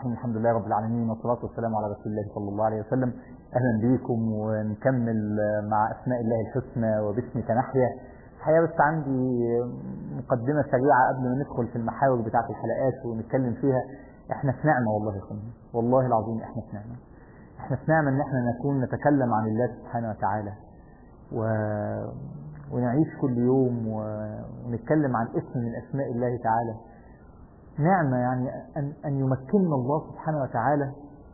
الرحيم الحمد لله رب العالمين والصلاة والسلام على رسول الله صلى الله عليه وسلم أهلا بكم ونكمل مع أسماء الله الحسنى وباسمك نحيا الحقيقة بس عندي مقدمة سريعة قبل ما ندخل في المحاور بتاعة الحلقات ونتكلم فيها احنا في نعمة والله يا اخواني والله العظيم احنا في نعمة احنا في نعمة ان احنا نكون نتكلم عن الله سبحانه وتعالى و... ونعيش كل يوم و... ونتكلم عن اسم من اسماء الله تعالى نعمة يعني أن, أن يمكننا الله سبحانه وتعالى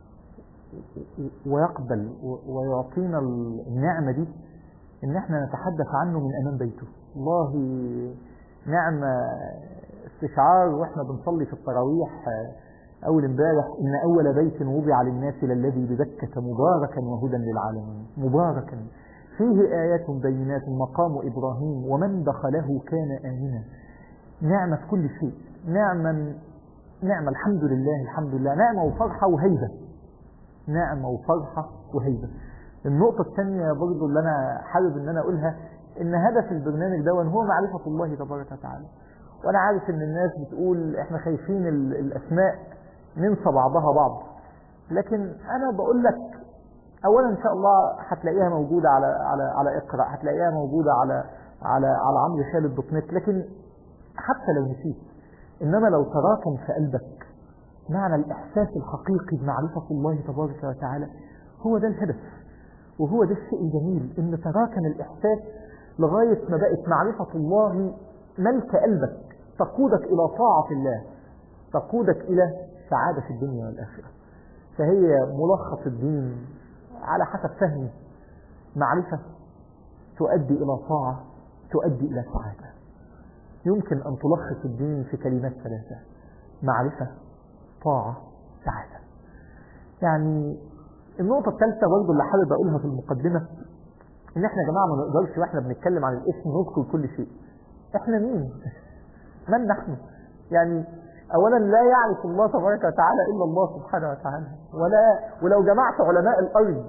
ويقبل ويعطينا النعمة دي ان احنا نتحدث عنه من امام بيته والله نعمة استشعار واحنا بنصلي في التراويح اول امبارح ان اول بيت وضع للناس للذي ببكة مباركا وهدى للعالمين مباركا فيه ايات بينات مقام ابراهيم ومن دخله كان امنا نعمة في كل شيء نعمة نعمة الحمد لله الحمد لله نعمة وفرحة وهيبة نعمة وفرحة وهيبة النقطة الثانية برضو اللي أنا حابب إن أنا أقولها إن هدف البرنامج ده هو معرفة الله تبارك وتعالى وأنا عارف إن الناس بتقول إحنا خايفين الأسماء ننسى بعضها بعض لكن أنا بقول لك أولا إن شاء الله هتلاقيها موجودة على على على اقرأ هتلاقيها موجودة على على على عمرو خالد دوت نت لكن حتى لو نسيت إنما لو تراكم في قلبك معنى الإحساس الحقيقي بمعرفة الله تبارك وتعالى هو ده الهدف وهو ده الشيء الجميل ان تراكم الاحساس لغاية ما بقت معرفة الله ملك قلبك تقودك الى طاعة الله تقودك الى سعادة في الدنيا والاخرة فهي ملخص الدين على حسب فهمي معرفة تؤدي الى طاعة تؤدي الى سعادة يمكن ان تلخص الدين في كلمات ثلاثة معرفة طاعة سعادة يعني النقطة الثالثة برضه اللي حابب أقولها في المقدمة إن إحنا يا جماعة ما نقدرش وإحنا بنتكلم عن الاسم نذكر كل شيء. إحنا مين؟ من نحن؟ يعني أولا لا يعرف الله تبارك وتعالى إلا الله سبحانه وتعالى ولا ولو جمعت علماء الأرض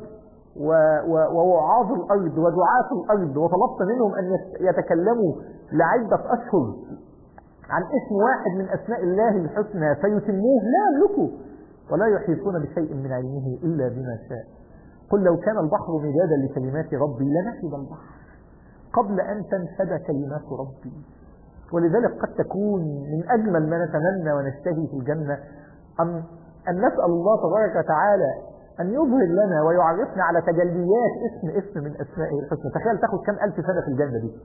ووعاظ الأرض ودعاة الأرض وطلبت منهم أن يتكلموا لعدة أشهر عن اسم واحد من أسماء الله الحسنى فيتموه لا يملكوا ولا يحيطون بشيء من علمه إلا بما شاء قل لو كان البحر مدادا لكلمات ربي لنفد البحر قبل أن تنفد كلمات ربي ولذلك قد تكون من أجمل ما نتمنى ونشتهي في الجنة أن, أن نسأل الله تبارك وتعالى أن يظهر لنا ويعرفنا على تجليات اسم اسم من أسمائه الحسنى تخيل تاخد كم ألف سنة في الجنة دي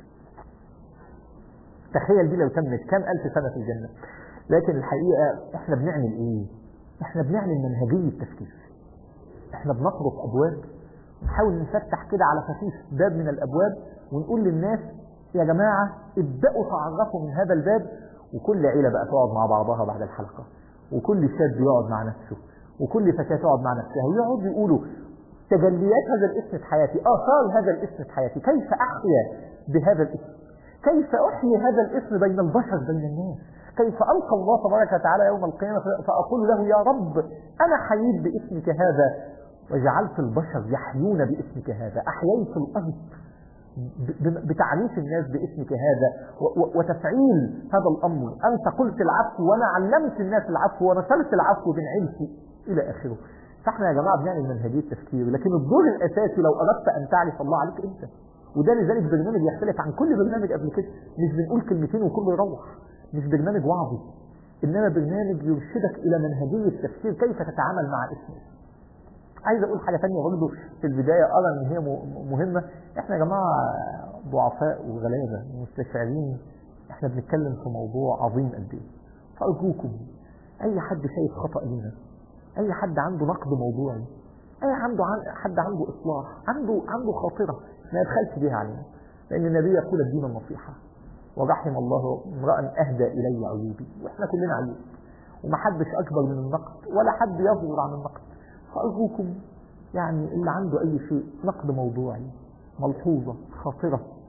تخيل دي لو تمت كم ألف سنة في الجنة لكن الحقيقة احنا بنعمل ايه احنا بنعمل منهجية تفكير احنا بنطرق ابواب نحاول نفتح كده على خفيف باب من الابواب ونقول للناس يا جماعة ابدأوا تعرفوا من هذا الباب وكل عيلة بقى تقعد مع بعضها بعد الحلقة وكل شاب يقعد مع نفسه وكل فتاة تقعد مع نفسها ويقعدوا يقولوا تجليات هذا الاسم في حياتي آثار هذا الاسم في حياتي كيف أحيا بهذا الاسم كيف أحيي هذا الاسم بين البشر بين الناس كيف ألقى الله تبارك وتعالى يوم القيامة فأقول له يا رب أنا حييت باسمك هذا وجعلت البشر يحيون باسمك هذا أحييت الأرض بتعريف الناس باسمك هذا وتفعيل هذا الأمر أنت قلت العفو وأنا علمت الناس العفو ونشرت العفو بين عيلتي إلى آخره فاحنا يا جماعة بنعمل منهجية تفكير لكن الدور الأساسي لو أردت أن تعرف الله عليك أنت وده لذلك برنامج يختلف عن كل برنامج قبل كده مش بنقول كلمتين وكله يروح مش برنامج وعظي انما برنامج يرشدك الى منهجية تفسير كيف تتعامل مع اسمه عايز اقول حاجة تانية برضه في البداية ارى ان هي مهمة احنا يا جماعة ضعفاء وغلابة ومستشعرين احنا بنتكلم في موضوع عظيم قد ايه فارجوكم اي حد شايف خطأ لينا اي حد عنده نقد موضوعي اي عنده حد عنده اصلاح عنده عنده خاطرة ما يدخلش بيها علينا لان النبي يقول الدين النصيحة ورحم الله امرأ أهدى إلي عيوبي وإحنا كلنا عيوب ومحدش أكبر من النقد ولا حد يصغر عن النقد فأرجوكم يعني اللي عنده أي شيء نقد موضوعي ملحوظة خاطرة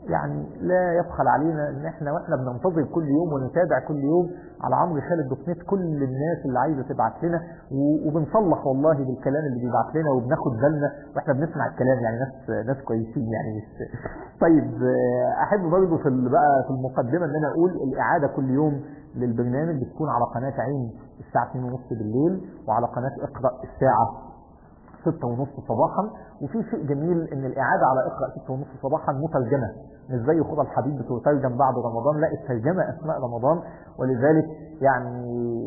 يعني لا يبخل علينا ان احنا واحنا بننتظر كل يوم ونتابع كل يوم على عمرو خالد دوت نت كل الناس اللي عايزه تبعت لنا و- وبنصلح والله بالكلام اللي بيبعت لنا وبناخد بالنا واحنا بنسمع الكلام يعني ناس ناس كويسين يعني مش طيب آه، احب برضه في ال- بقى في المقدمه ان انا اقول الاعاده كل يوم للبرنامج بتكون على قناه عين الساعه 2:30 بالليل وعلى قناه اقرا الساعه ستة ونص صباحا وفي شيء جميل ان الاعادة على اقرأ ستة ونص صباحا مترجمة مش زي خطى الحبيب بتترجم بعد رمضان لا الترجمة اثناء رمضان ولذلك يعني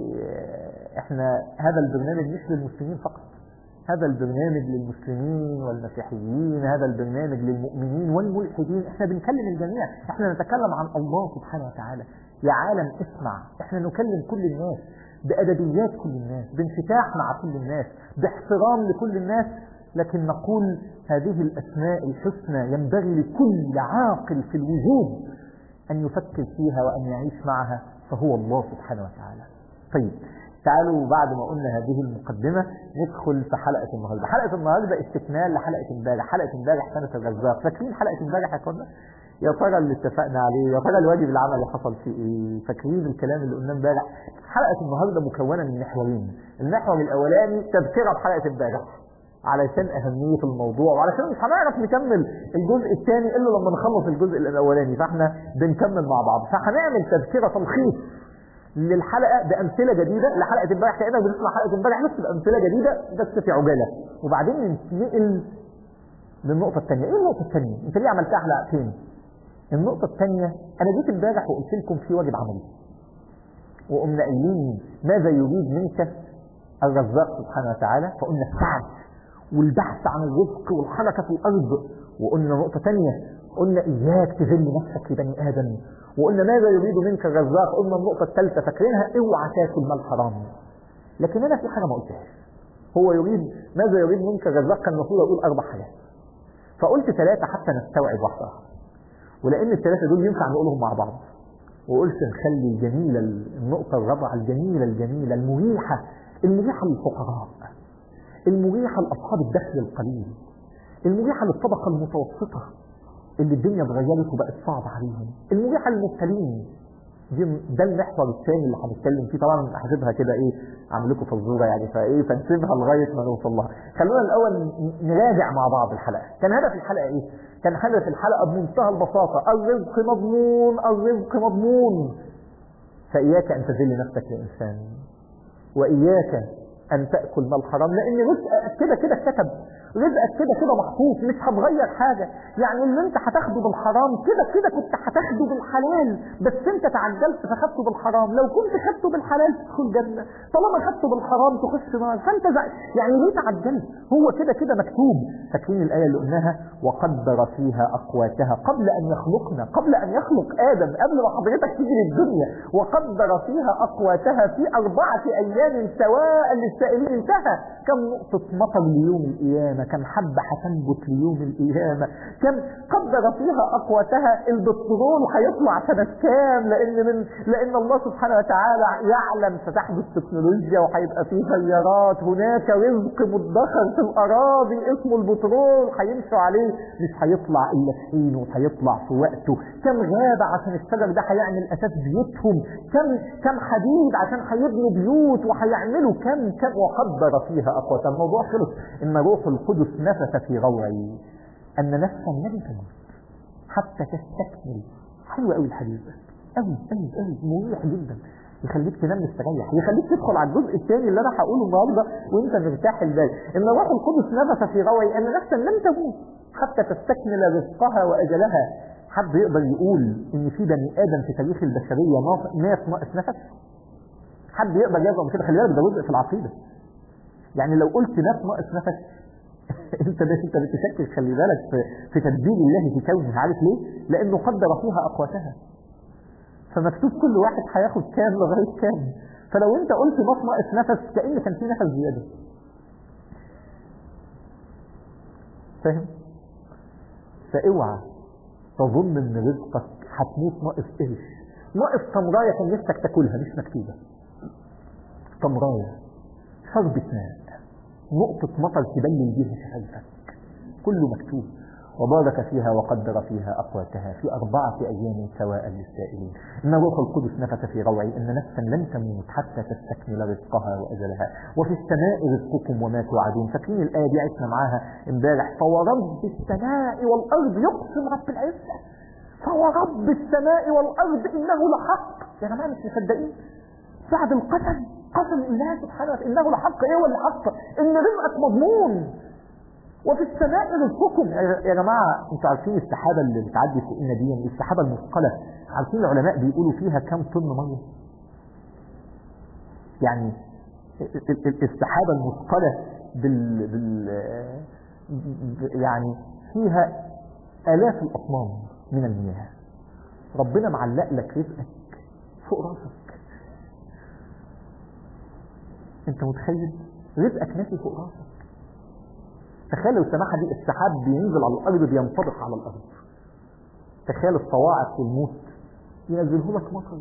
احنا هذا البرنامج مش للمسلمين فقط هذا البرنامج للمسلمين والمسيحيين هذا البرنامج للمؤمنين والملحدين احنا بنكلم الجميع احنا نتكلم عن الله سبحانه وتعالى يا عالم اسمع احنا نكلم كل الناس بأدبيات كل الناس بانفتاح مع كل الناس باحترام لكل الناس لكن نقول هذه الأسماء الحسنى ينبغي لكل عاقل في الوجود أن يفكر فيها وأن يعيش معها فهو الله سبحانه وتعالى طيب تعالوا بعد ما قلنا هذه المقدمة ندخل في حلقة النهاردة حلقة النهاردة استكمال لحلقة امبارح حلقة امبارح كانت الرزاق فاكرين حلقة امبارح يا كنا يا ترى اللي اتفقنا عليه يا ترى الواجب العملي حصل فيه ايه فاكرين الكلام اللي قلناه امبارح حلقة النهاردة مكونة من محورين المحور الاولاني تذكرة بحلقة امبارح علشان أهمية الموضوع وعلشان مش هنعرف نكمل الجزء الثاني إلا لما نخلص الجزء الأولاني فاحنا بنكمل مع بعض فهنعمل تذكرة تلخيص للحلقة بأمثلة جديدة لحلقة امبارح كأنك بنسمع حلقة امبارح بس بأمثلة جديدة بس في عجالة وبعدين ننتقل للنقطة الثانية ايه النقطة الثانية انت ليه عملتها حلقتين النقطة الثانية انا جيت امبارح وقلت لكم في واجب عملي وقمنا قايلين ماذا يريد منك الرزاق سبحانه وتعالى فقلنا السعي والبحث عن الرزق والحركة في الأرض وقلنا نقطة تانية قلنا إياك تذل نفسك لبني آدم وقلنا ماذا يريد منك الرزاق قلنا النقطة الثالثة فاكرينها اوعى تاكل مال حرام لكن أنا في حاجة ما قلتهاش هو يريد ماذا يريد منك الرزاق كان المفروض أقول أربع حاجات فقلت ثلاثة حتى نستوعب واحدة ولأن الثلاثة دول ينفع نقولهم مع بعض وقلت نخلي الجميلة النقطة الرابعة الجميلة الجميلة المريحة المريحة للفقراء المريحة لأصحاب الدخل القليل المريحة للطبقة المتوسطة اللي الدنيا اتغيرت وبقت صعبة عليهم المريحة للمبتلين دي ده المحور الثاني اللي هنتكلم فيه طبعا هسيبها كده ايه اعمل لكم فزوره يعني فايه فنسيبها لغايه ما نوصل لها خلونا الاول نراجع مع بعض الحلقه كان هدف الحلقه ايه كان هدف الحلقه بمنتهى البساطه الرزق مضمون الرزق مضمون فاياك ان تذل نفسك لانسان واياك ان تاكل مال حرام لان رزقك كده كده اتكتب رزقك كده كده محطوط مش هتغير حاجه يعني اللي انت هتاخده بالحرام كده كده كنت هتاخده بالحلال بس انت تعجلت فخدته بالحرام لو كنت خدته بالحلال تدخل جنه طالما خدته بالحرام تخش نار فانت زع... يعني ليه تعجلت هو كده كده مكتوب فاكرين الايه اللي قلناها وقدر فيها اقواتها قبل ان يخلقنا قبل ان يخلق ادم قبل ما حضرتك تيجي للدنيا وقدر فيها اقواتها في اربعه ايام سواء للسائلين انتهى كم نقطه مطر ليوم القيامه كم حبه هتنبت ليوم القيامه كم قدر فيها اقواتها البترول هيطلع سنه كام لان من لان الله سبحانه وتعالى يعلم ستحدث تكنولوجيا وهيبقى في سيارات هناك رزق مدخر في الاراضي اسمه البترول هيمشوا عليه مش هيطلع الا في حينه وهيطلع في وقته كم غابه عشان الشجر ده هيعمل اساس بيوتهم كم كم حديد عشان هيبنوا بيوت وهيعملوا كم كم وقدر فيها اقواتها الموضوع خلص ان روح القدس نفث في روعي ان نفسا لن تموت حتى تستكمل حلو قوي الحديث ده قوي قوي قوي مريح جدا يخليك تنام مستريح يخليك تدخل على الجزء الثاني اللي انا هقوله النهارده وانت مرتاح البال ان روح القدس نفث في روعي ان نفسا لن تموت حتى تستكمل رزقها واجلها حد يقدر يقول ان في بني ادم في تاريخ البشريه مات ناقص نفس حد يقدر يزعم كده خلي بالك ده جزء في العقيده يعني لو قلت ناس ناقص نفس انت انت بتشكك خلي بالك في, في تدبير الله في كونه عارف ليه؟ لانه قدر فيها اقواتها فمكتوب كل واحد هياخد كام لغايه كام فلو انت قلت ناس ناقص نفس كان كان في نفس زياده فاهم؟ فاوعى تظن ان رزقك هتموت ناقص قرش ناقص تمرايه كان نفسك تاكلها مش مكتوبه تمرايه شربة ماء نقطة مطر تبلل بيها شهادتك كله مكتوب وبارك فيها وقدر فيها أقواتها في أربعة أيام سواء للسائلين إن روح القدس نفث في روعي إن نفسا لن تموت حتى تستكمل رزقها وأجلها وفي السماء رزقكم وما توعدون فاكرين الآية دي عشنا معاها امبارح فورب السماء والأرض يقسم رب العزة فورب السماء والأرض إنه لحق يا جماعة مش مصدقين بعد القسم قسم الله سبحانه وتعالى إنه لحق إيه ولا حق إن رزقك مضمون وفي السماء رزقكم يا جماعة انتوا عارفين السحابة اللي بتعدي فوقنا دي السحابة المثقلة عارفين العلماء بيقولوا فيها كم طن مية يعني السحابة المثقلة بال, بال يعني فيها آلاف الأطنان من المياه ربنا معلق لك رزقك فوق راسك انت متخيل رزقك ناسي فوق راسك تخيل لو السماحة دي السحاب بينزل على الأرض بينطبق على الأرض تخيل الصواعق والموت ينزله لك مطر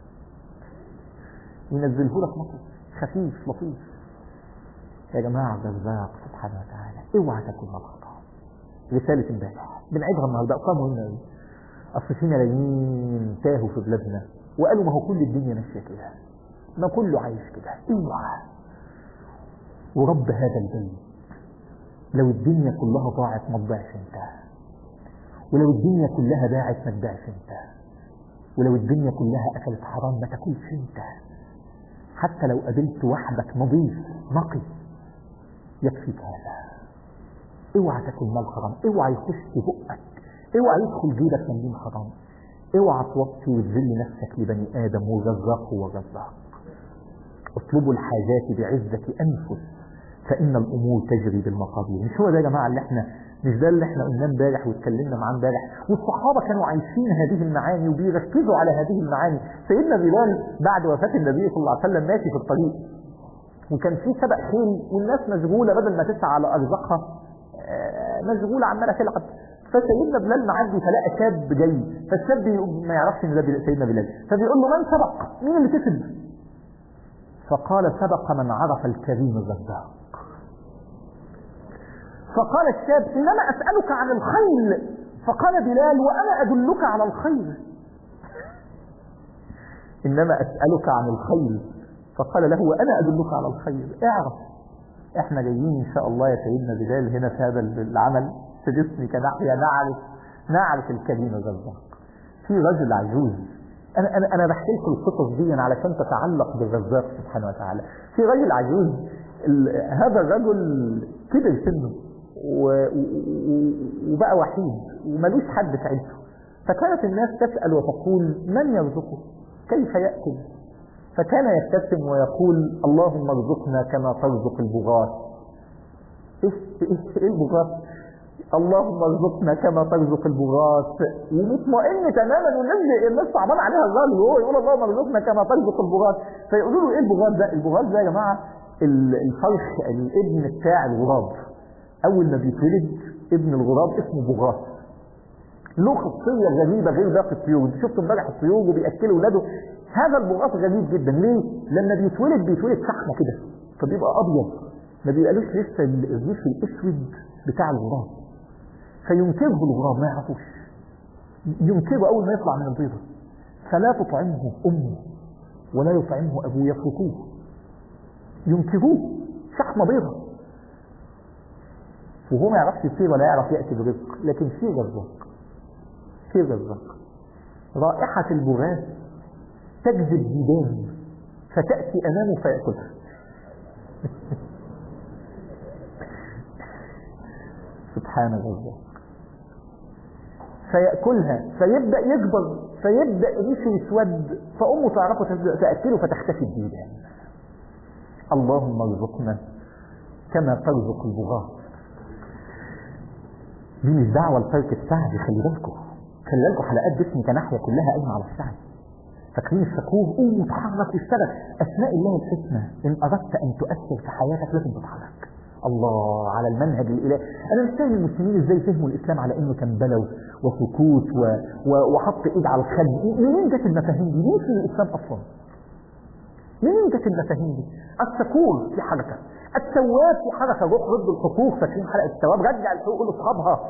ينزله لك مطر خفيف لطيف يا جماعة الرزاق سبحانه وتعالى اوعى تكون الخطأ رسالة امبارح بنعيدها النهارده أرقام مهمة أوي أصل في ملايين تاهوا في بلادنا وقالوا ما هو كل الدنيا ماشية كده ما كله عايش كده اوعى ورب هذا البيت لو الدنيا كلها ضاعت ما تضيعش انت ولو الدنيا كلها باعت ما تبيعش انت ولو الدنيا كلها اكلت حرام ما تاكلش انت حتى لو قابلت وحدك نظيف نقي يكفيك هذا اوعى تاكل مال حرام اوعى يخش في بقك اوعى يدخل جيبك مليون حرام اوعى توطي وتذل نفسك لبني ادم ورزاق هو رزاق اطلبوا الحاجات بعزة انفس فإن الأمور تجري بالمقادير مش هو ده يا جماعة اللي احنا مش ده اللي احنا قلناه امبارح واتكلمنا معاه امبارح والصحابة كانوا عايشين هذه المعاني وبيركزوا على هذه المعاني سيدنا بلال بعد وفاة النبي صلى الله عليه وسلم ماشي في الطريق وكان في سبق خيل والناس مشغولة بدل ما تسعى على أرزاقها مشغولة عمالة تلعب فسيدنا بلال معدي فلقى شاب جاي فالشاب ما يعرفش ان ده سيدنا بلال فبيقول له من سبق مين اللي كسب فقال سبق من عرف الكريم الرزاق فقال الشاب إنما أسألك عن الخيل فقال بلال وأنا أدلك على الخير إنما أسألك عن الخير فقال له وأنا أدلك على الخير اعرف احنا جايين إن شاء الله يا سيدنا بلال هنا في هذا العمل في جسمي كناحية نعرف نعرف الكريم الرزاق في رجل عجوز أنا أنا أنا بحكي لكم القصص دي علشان تتعلق بالرزاق سبحانه وتعالى في رجل عجوز هذا الرجل كبر سنه وبقى وحيد وملوش حد في عيلته فكانت الناس تسأل وتقول من يرزقه كيف يأكل فكان يبتسم ويقول اللهم ارزقنا كما ترزق البغاث ايه ايه البغاث اللهم ارزقنا كما ترزق البغاث ومطمئن تماما والناس الناس صعبان عليها الراجل وهو يقول اللهم ارزقنا كما ترزق البغاث فيقولوا له ايه البغاث ده البغاث ده يا جماعه الفرخ الابن بتاع الغراب اول ما بيتولد ابن الغراب اسمه بغاث له خصية غريبة غير باقي الطيور انت شفت امبارح الطيور وبيأكلوا ولاده هذا البغاث غريب جدا ليه؟ لما بيتولد بيتولد شحمة كده فبيبقى ابيض ما بيبقالوش لسه الريش الاسود بتاع الغراب فينكره الغراب ما يعرفوش ينكره اول ما يطلع من البيضة فلا تطعمه امه ولا يطعمه ابوه يتركوه ينكروه شحمة بيضة وهو ما يعرفش يطير ولا يعرف يأتي برزق لكن في رزاق في رزاق رائحة البغاث تجذب ديدان فتأتي أمامه فيأكلها سبحان الرزاق فيأكلها فيبدأ يكبر فيبدأ ريشه يسود فأمه تعرفه تأكله فتختفي الديدان اللهم ارزقنا كما ترزق البغاث دي مش دعوة لترك السعي خلي بالكم خلي بالكم حلقات جسمي كناحية كلها قايمة على السعي فاكرين الشكور قوم وتحرك واشتغل اسماء الله الحسنى ان اردت ان تؤثر في حياتك لازم تتحرك الله على المنهج الالهي انا مش فاهم المسلمين ازاي فهموا الاسلام على انه كان بلو وسكوت و... و... وحط ايد على الخد منين جت المفاهيم دي مين في الاسلام اصلا منين جت المفاهيم دي الشكور في حركه التواب في حركه روح ضد الحقوق فاكرين حلقه التواب رجع الحقوق لاصحابها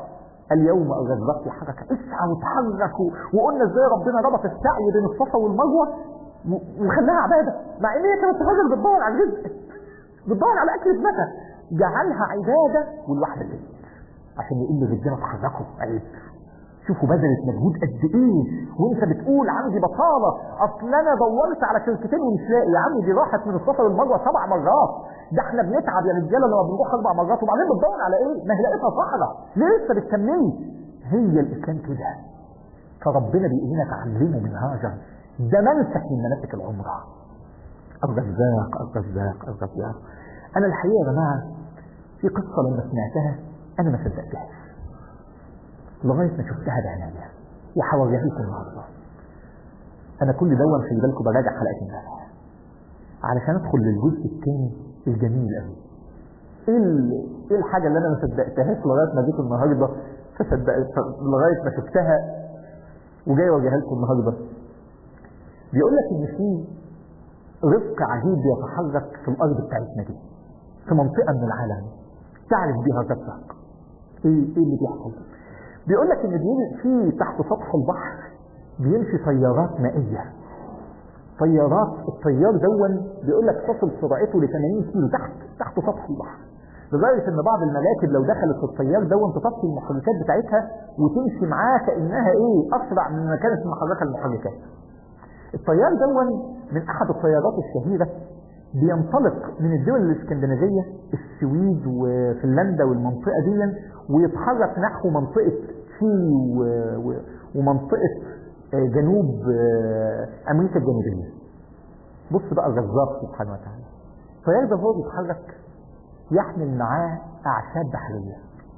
اليوم الرزاق في حركة اسعى وتحركوا وقلنا ازاي ربنا ربط السعي بين الصفا والمروة وخلاها عبادة مع ان هي كانت تهاجر بتدور على الرزق بتدور على اكل ابنتها جعلها عبادة والواحدة كده عشان يقول للرجاله اتحركوا عيب شوفوا بذلت مجهود قد ايه وانت بتقول عندي بطاله اصل انا دورت على شركتين ومش لاقي يا عم دي راحت من السفر للمروه سبع مرات ده احنا بنتعب يا رجاله لما بنروح اربع مرات وبعدين بتدور على ايه؟ ما هي لقيتها صحراء ليه لسه بتكملي؟ هي الاسلام كده فربنا بيقول لنا تعلموا من هاجر ده منسك من مناسك العمره الرزاق الرزاق الرزاق انا الحقيقه يا جماعه في قصه لما سمعتها انا ما صدقتهاش لغايه ما شفتها بعناية وهوريها لكم النهارده انا كل دون خلي بالكم براجع حلقات امبارح علشان ادخل للجزء الثاني الجميل قوي ايه ايه الحاجه اللي انا ما صدقتهاش لغايه ما جيت النهارده فصدقت لغايه ما شفتها وجاي اوريها لكم النهارده بيقول لك ان في رزق عجيب يتحرك في الارض بتاعتنا دي في منطقه من العالم تعرف بيها الرزاق ايه ايه اللي بيحصل بيقول لك ان في تحت سطح البحر بيمشي طيارات مائيه طيارات الطيار دون بيقول لك تصل سرعته ل 80 كيلو تحت تحت سطح البحر لدرجه ان بعض المراكب لو دخلت في الطيار دون تطفي المحركات بتاعتها وتمشي معاه كانها ايه اسرع من ما كانت محركه المحركات الطيار دون من احد الطيارات الشهيره بينطلق من الدول الاسكندنافيه السويد وفنلندا والمنطقه دي ويتحرك نحو منطقه تشيلي ومنطقه جنوب امريكا الجنوبيه بص بقى الرزاق سبحانه وتعالى الطيار ده هو بيتحرك يحمل معاه اعشاب بحريه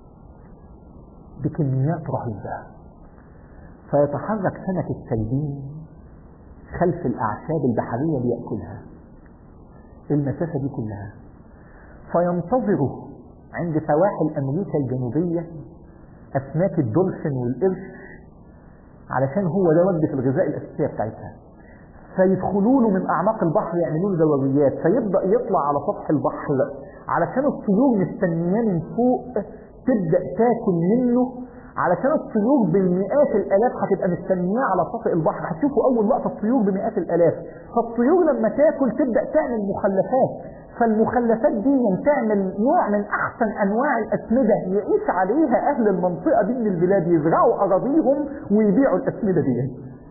بكميات رهيبه فيتحرك سمك السلبين خلف الاعشاب البحريه لياكلها المسافة دي كلها فينتظروا عند سواحل أمريكا الجنوبية أسماك الدولفين والقرش علشان هو ده وجبة الغذاء الأساسية بتاعتها فيدخلوا له من أعماق البحر يعملوا له دوريات فيبدأ يطلع على سطح البحر علشان الطيور مستنياه من فوق تبدأ تاكل منه علشان الطيور بالمئات الالاف هتبقى مستنياه على شاطئ البحر هتشوفوا اول لقطه الطيور بمئات الالاف فالطيور لما تاكل تبدا تعمل مخلفات فالمخلفات دي تعمل نوع من احسن انواع الاسمده يعيش عليها اهل المنطقه دي من البلاد يزرعوا اراضيهم ويبيعوا الاسمده دي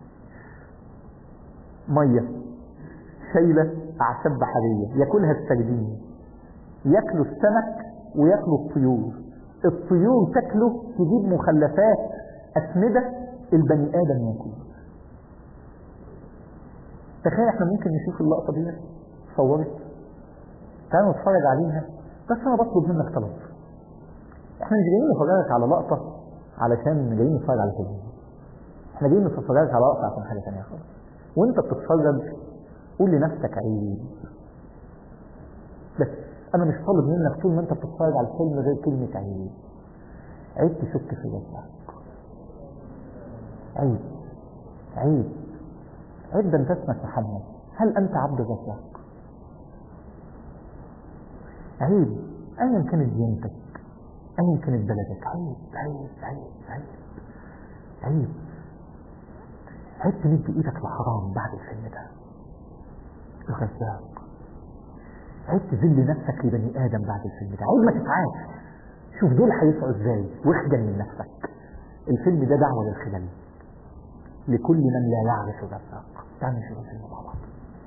ميه شايله اعشاب بحريه ياكلها السردين ياكلوا السمك وياكلوا الطيور الطيور تاكله تجيب مخلفات أسمدة البني آدم ياكل تخيل احنا ممكن نشوف اللقطة دي صورت تعالوا نتفرج عليها بس انا بطلب منك طلب احنا مش جايين نفرجك على لقطة علشان جايين نتفرج على فيلم احنا جايين نتفرجك على لقطة عشان حاجة ثانية خالص وانت بتتفرج قول لنفسك عيب بس انا مش طالب منك طول ما انت بتتفرج على الفيلم غير كلمة عيب عيب تشك في رزقك عيب عيب عيب ده انت اسمك محمد هل انت عبد الرزاق عيب ايا كانت ديانتك ايا كانت بلدك عيب عيب عيب عيب عيب عيب تمد ايدك لحرام بعد الفيلم ده الرزاق عيب تذل نفسك لبني ادم بعد الفيلم ده عيب ما تتعاش شوف دول هيسعوا ازاي واخجل من نفسك الفيلم ده دعوه للخجل لكل من لا يعرف الرزاق تعالوا نشوف الفيلم مع بعض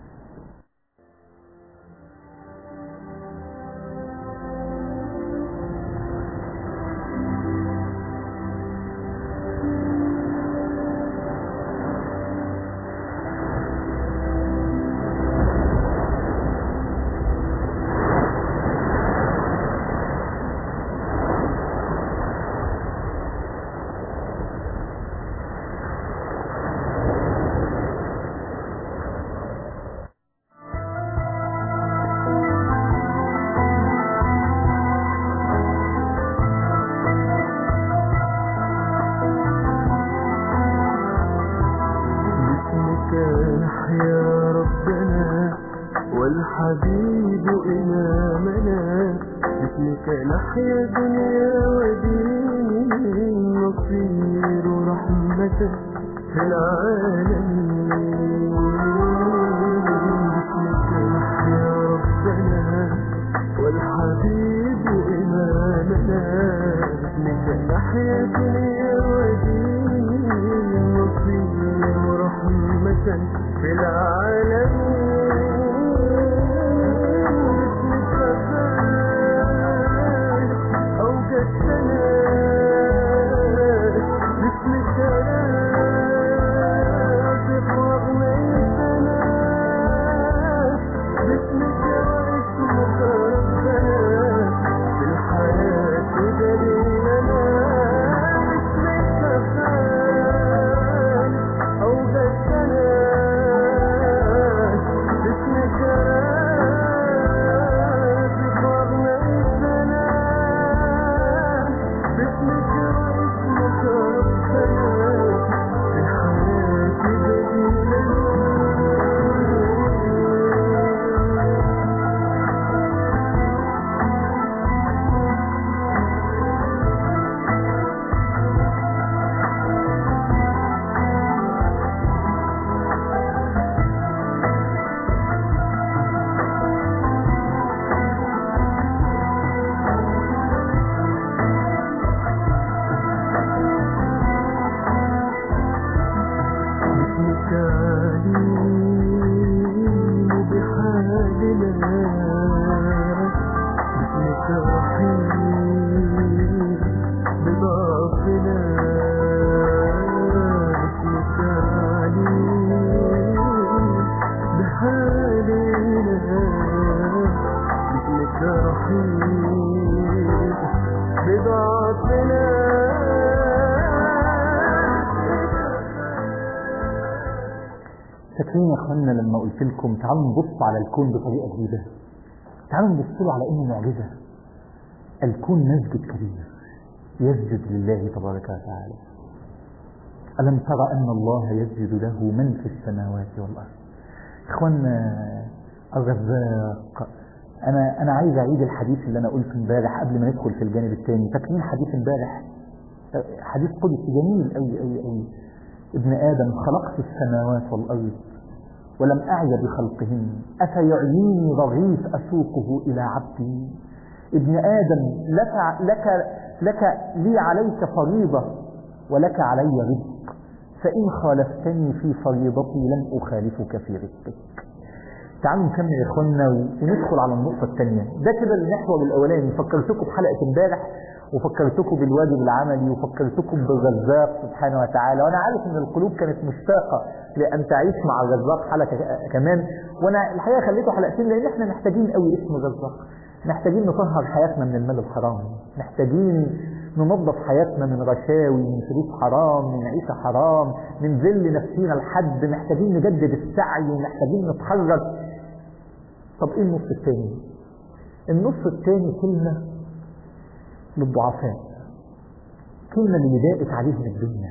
باسمك نحيا ربنا والحبيب إمامنا باسمك نحيا دنيا ودين نصير رحمة في العالمين باسمك نحيا ربنا والحبيب إمامنا باسمك نحيا دنيا ودين نصير رحمة في العالمين باسمك أوجدتنا باسمك تفرغ ليتنا باسمك واسمك ربنا في الحياة دليلنا باسمك فان أوجدتنا باسمك تفرغ ليتنا باسمك واسمك ربنا في الحياة دليلنا باسمك عليم بحالنا باسمك رحيم بضعفنا باسمك عليم بحالنا باسمك رحيم بضعفنا فاكرين يا اخوانا لما قلت لكم تعالوا نبص على الكون بطريقه جديده تعالوا نبص له على انه معجزه الكون مسجد كبير يسجد لله تبارك وتعالى ألم ترى أن الله يسجد له من في السماوات والأرض إخوانا الرزاق أنا أنا عايز أعيد الحديث اللي أنا قلته امبارح قبل ما ندخل في الجانب الثاني فاكرين حديث امبارح حديث قدسي جميل أوي أوي أوي ابن آدم خلقت السماوات والأرض ولم أعي بخلقهن أفيعيني رغيف أسوقه إلى عبدي ابن آدم لك, لك, لك لي عليك فريضة ولك علي رزق فإن خالفتني في فريضتي لن أخالفك في رزقك تعالوا نكمل يا اخوانا وندخل على النقطة الثانية ده كده المحور الأولاني فكرتكم بحلقة امبارح وفكرتكم بالواجب العملي وفكرتكم بالرزاق سبحانه وتعالى وانا عارف ان القلوب كانت مشتاقة لان تعيش مع الرزاق حلقة كمان وانا الحقيقة خليته حلقتين لان احنا محتاجين قوي اسم الرزاق محتاجين نطهر حياتنا من المال الحرام محتاجين ننظف حياتنا من رشاوي من فلوس حرام من عيشة حرام من ذل نفسينا لحد محتاجين نجدد السعي ومحتاجين نتحرك طب ايه النص الثاني النص الثاني كلمة للضعفاء كلمة اللي ضاقت عليهم الدنيا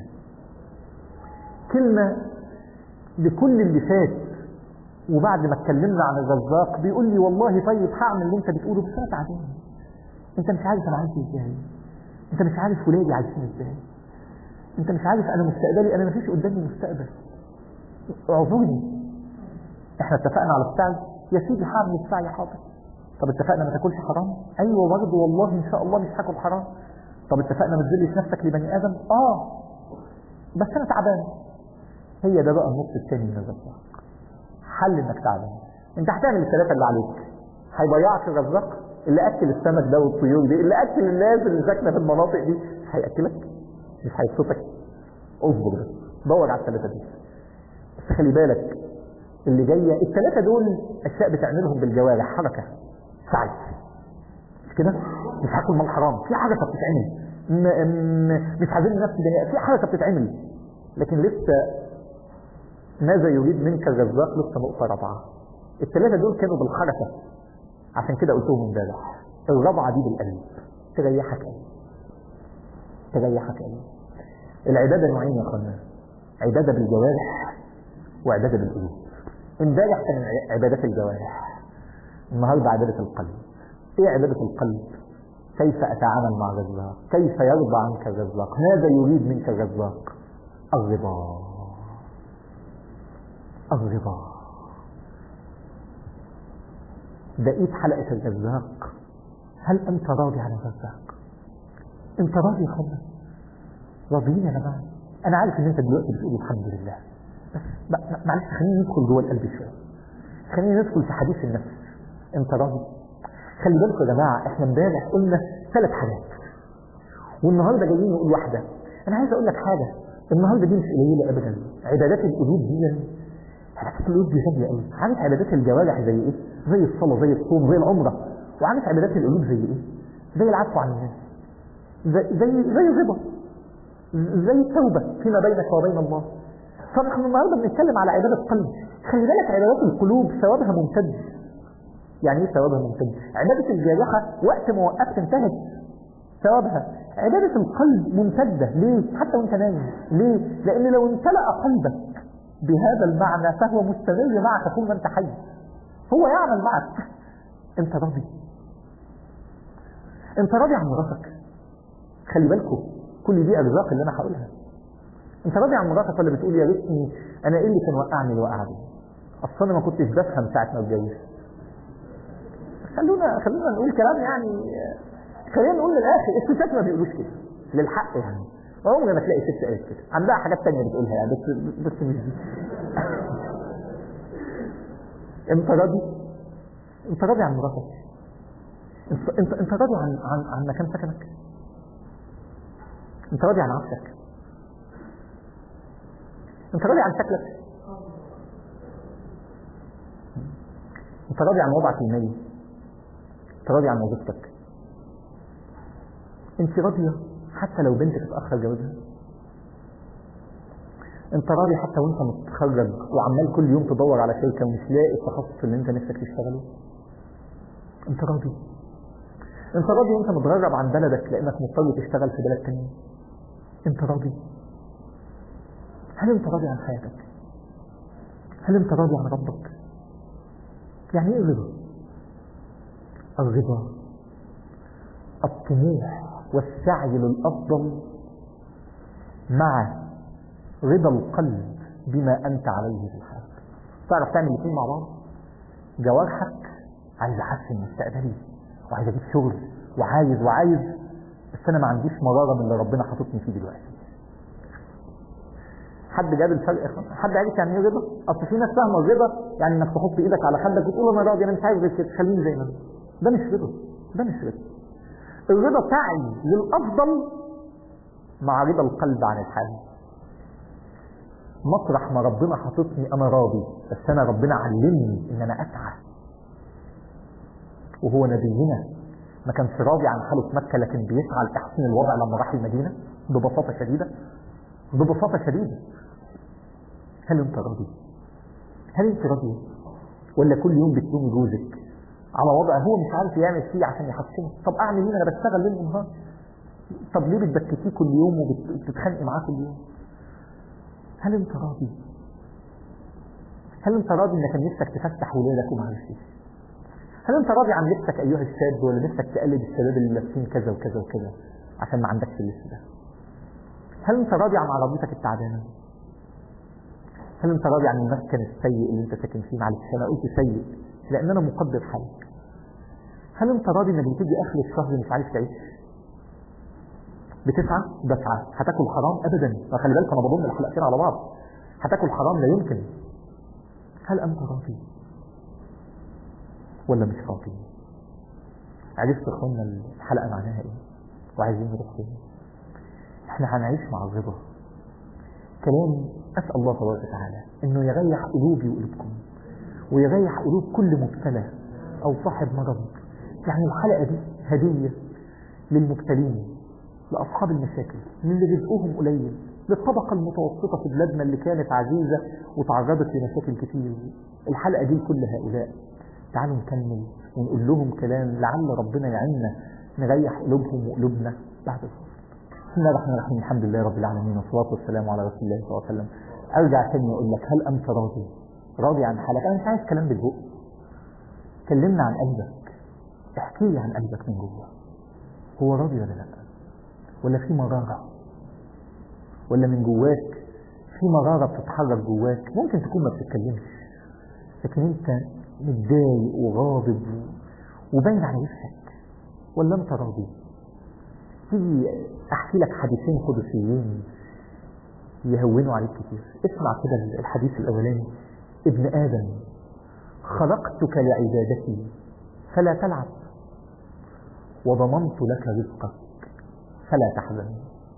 كلمة لكل اللي فات وبعد ما اتكلمنا عن الرزاق بيقول لي والله طيب هعمل اللي انت بتقوله بس انا تعبان انت مش عارف انا عايش ازاي انت مش عارف ولادي عايشين ازاي انت مش عارف انا مستقبلي انا مفيش قدامي مستقبل اعذرني احنا اتفقنا على السعي يا سيدي هعمل السعي حاضر طب اتفقنا ما تاكلش حرام ايوه برضه والله ان شاء الله مش هاكل حرام طب اتفقنا ما تذلش نفسك لبني ادم اه بس انا تعبان هي ده بقى النص الثاني من الرزاق حل انك تعبان انت هتعمل الثلاثه اللي عليك هيضيعك الرزاق اللي اكل السمك ده والطيور دي اللي اكل الناس اللي ساكنه في المناطق دي مش هياكلك مش هيبسطك اصبر بس دور على الثلاثه دي بس خلي بالك اللي جايه الثلاثه دول اشياء بتعملهم بالجوارح حركه سعي مش كده مش هاكل مال حرام في حركه بتتعمل م- م- مش هذل نفسي ده في حركه بتتعمل لكن لسه ماذا يريد منك الرزاق لسه نقطه رابعه الثلاثه دول كانوا بالحركه عشان كده قلتهم امبارح الرابعه دي بالقلب تريحك قوي تريحك قوي العباده نوعين يا اخوانا عباده بالجوارح وعباده بالقلوب امبارح كان عبادات الجوارح النهارده عباده القلب ايه عباده القلب كيف أتعامل مع الرزاق كيف يرضى عنك الرزاق ماذا يريد منك الرزاق الرضا الرضا بقيت حلقة الرزاق هل أنت راضي عن الرزاق أنت راضي يا اخوانا راضيين يا جماعة أنا عارف إن أنت دلوقتي بتقول الحمد لله بس ب- معلش خلينا ندخل جوه القلب شوية خلينا ندخل في حديث النفس أنت راضي خلي بالكم يا جماعة احنا امبارح قلنا ثلاث حاجات والنهارده جايين نقول واحدة أنا عايز أقول لك حاجة النهارده دي مش قليلة أبدا عبادات القلوب دي عبادات القلوب دي غالية قوي عارف عبادات الجوارح زي إيه؟ زي الصلاة زي الصوم زي العمرة وعارف عبادات القلوب زي إيه؟ زي العفو عن الناس زي زي زي الرضا زي التوبة فيما بينك وبين الله فنحن النهارده بنتكلم على عبادة قلب خلي بالك عبادات القلوب ثوابها ممتد يعني ايه ثوابها ممتد عبادة الجارحة وقت ما وقفت انتهت ثوابها عبادة القلب ممتدة ليه حتى وانت نايم ليه لان لو امتلأ قلبك بهذا المعنى فهو مستمر معك طول ما انت حي هو يعمل معك انت راضي انت راضي عن مراتك خلي بالكم كل دي ارزاق اللي انا هقولها انت راضي عن مراتك ولا بتقول يا ريتني انا ايه اللي كان وقعني الوقعه دي اصل انا ما كنتش بفهم ساعه ما اتجوزت خلونا خلونا نقول كلام يعني خلينا نقول للاخر الستات ما بيقولوش كده للحق يعني عمري ما تلاقي ست قالت كده عندها حاجات تانية بتقولها يعني بس بس مش دي انت راضي انت راضي عن مراتك انت انت انت راضي عن عن عن مكان سكنك انت راضي عن عفشك انت راضي عن شكلك انت راضي عن وضعك المالي انت راضي عن وظيفتك انت راضية حتى لو بنتك اتأخر جوازها انت راضي حتى وانت متخرج وعمال كل يوم تدور على شركة ومش لاقي التخصص اللي انت نفسك تشتغله انت راضي انت راضي وانت متغرب عن بلدك لانك مضطر تشتغل في بلد تاني انت راضي هل انت راضي عن حياتك هل انت راضي عن ربك يعني ايه الرضا الرضا الطموح والسعي للأفضل مع رضا القلب بما أنت عليه في الحياة تعرف تعمل الاثنين مع بعض جوارحك عايز احسن مستقبلي وعايز اجيب شغل وعايز وعايز بس انا ما عنديش مراره من اللي ربنا حاططني فيه دلوقتي حد جاب الفرق حد عارف يعني ايه رضا اصل في ناس فاهمه الرضا يعني انك تحط ايدك على خدك وتقول انا راضي انا مش عايز غير كده خليني زي ما انا ده مش رضا ده مش رضا الرضا سعي للافضل مع رضا القلب عن الحال مطرح ما ربنا حاططني انا راضي بس انا ربنا علمني ان انا اسعى وهو نبينا ما كانش راضي عن حاله في مكه لكن بيسعى لتحسين الوضع لما راح المدينه ببساطه شديده ببساطه شديده هل انت راضي؟ هل انت راضي؟ ولا كل يوم بتلومي جوزك على وضع هو مش عارف يعمل فيه عشان يحسنه طب اعمل ايه انا بشتغل ليل ونهار طب ليه بتبكتيه كل يوم وبتتخانقي معاه كل يوم هل انت راضي هل انت راضي انك كان نفسك تفتح ولادك وما عرفتش هل انت راضي عن لبسك ايها الشاب ولا نفسك تقلد الشباب اللي لابسين كذا وكذا وكذا عشان ما عندكش اللبس ده هل انت راضي عن عربيتك التعبانه هل انت راضي عن المسكن السيء اللي انت ساكن فيه معلش انا قلت سيء لان انا مقدر حالك هل انت راضي انك بتيجي اخر الشهر مش عارف تعيش بتسعى بسعى هتاكل حرام ابدا خلي بالك انا بضم الحلقتين على بعض هتاكل حرام لا يمكن هل انت راضي ولا مش راضي عرفت اخوانا الحلقه معناها ايه وعايزين نروح فين احنا هنعيش مع الرضا كلام اسال الله تبارك وتعالى انه يريح قلوبي وقلوبكم ويريح قلوب كل مبتلى او صاحب مرض يعني الحلقه دي هديه للمبتلين لأصحاب المشاكل من اللي رزقهم قليل للطبقة المتوسطة في بلادنا اللي كانت عزيزة وتعرضت لمشاكل كتير الحلقة دي لكل هؤلاء تعالوا نكمل ونقول لهم كلام لعل ربنا يعيننا نريح قلوبهم وقلوبنا بعد الفصل بسم الله الرحمن الرحيم الحمد لله رب العالمين والصلاة والسلام على رسول الله صلى الله عليه وسلم أرجع تاني أقول لك هل أنت راضي راضي عن حالك أنا مش عايز كلام بالبق كلمنا عن قلبك احكي لي عن قلبك من جوه هو راضي ولا لا ولا في مرارة ولا من جواك في مرارة بتتحرك جواك ممكن تكون ما بتتكلمش لكن انت متضايق وغاضب وباين على وشك ولا انت راضي تيجي احكي لك حديثين قدسيين يهونوا عليك كتير اسمع كده الحديث الاولاني ابن ادم خلقتك لعبادتي فلا تلعب وضمنت لك رزقك فلا تحزن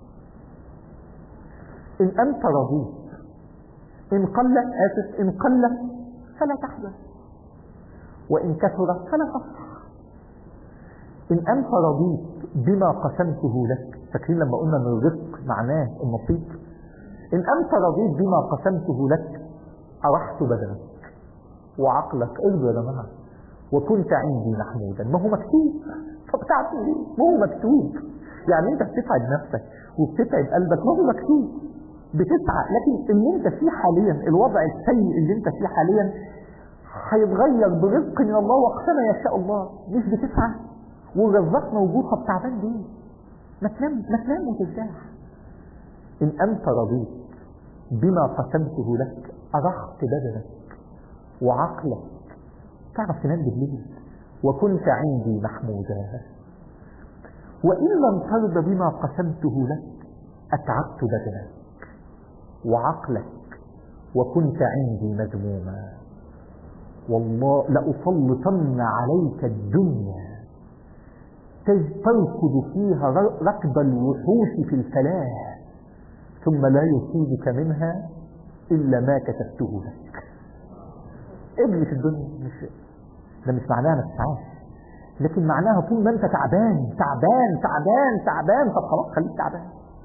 إن أنت رضيت إن قل آسف إن قل فلا تحزن وإن كثر فلا تفرح إن أنت رضيت بما قسمته لك فاكرين لما قلنا أن الرزق معناه النصيب إن أنت رضيت بما قسمته لك أرحت بدنك وعقلك ارضى يا جماعة وكنت عندي محمودا ما هو مكتوب طب تعرفوا ليه؟ ما هو مكتوب يعني انت بتتعب نفسك وبتتعب قلبك ما هو مكتوب بتسعى لكن اللي انت فيه حاليا الوضع السيء اللي انت فيه حاليا هيتغير برزق من الله وقتما يشاء الله مش بتسعى والرزاق موجود طب تعبان ليه؟ ما تنام ما تنام وترتاح ان انت رضيت بما قسمته لك ارحت بدنك وعقلك تعرف تنام بالليل وكنت عندي محمودا وإن لم ترضى بما قسمته لك أتعبت بدنك وعقلك وكنت عندي مذموما والله لأسلطن عليك الدنيا تركض فيها ركض الوحوش في الفلاح ثم لا يصيبك منها إلا ما كتبته لك ابني في الدنيا مش ده مش معناها ما تسعاش لكن معناها طول ما انت تعبان تعبان تعبان تعبان طب خلاص خليك تعبان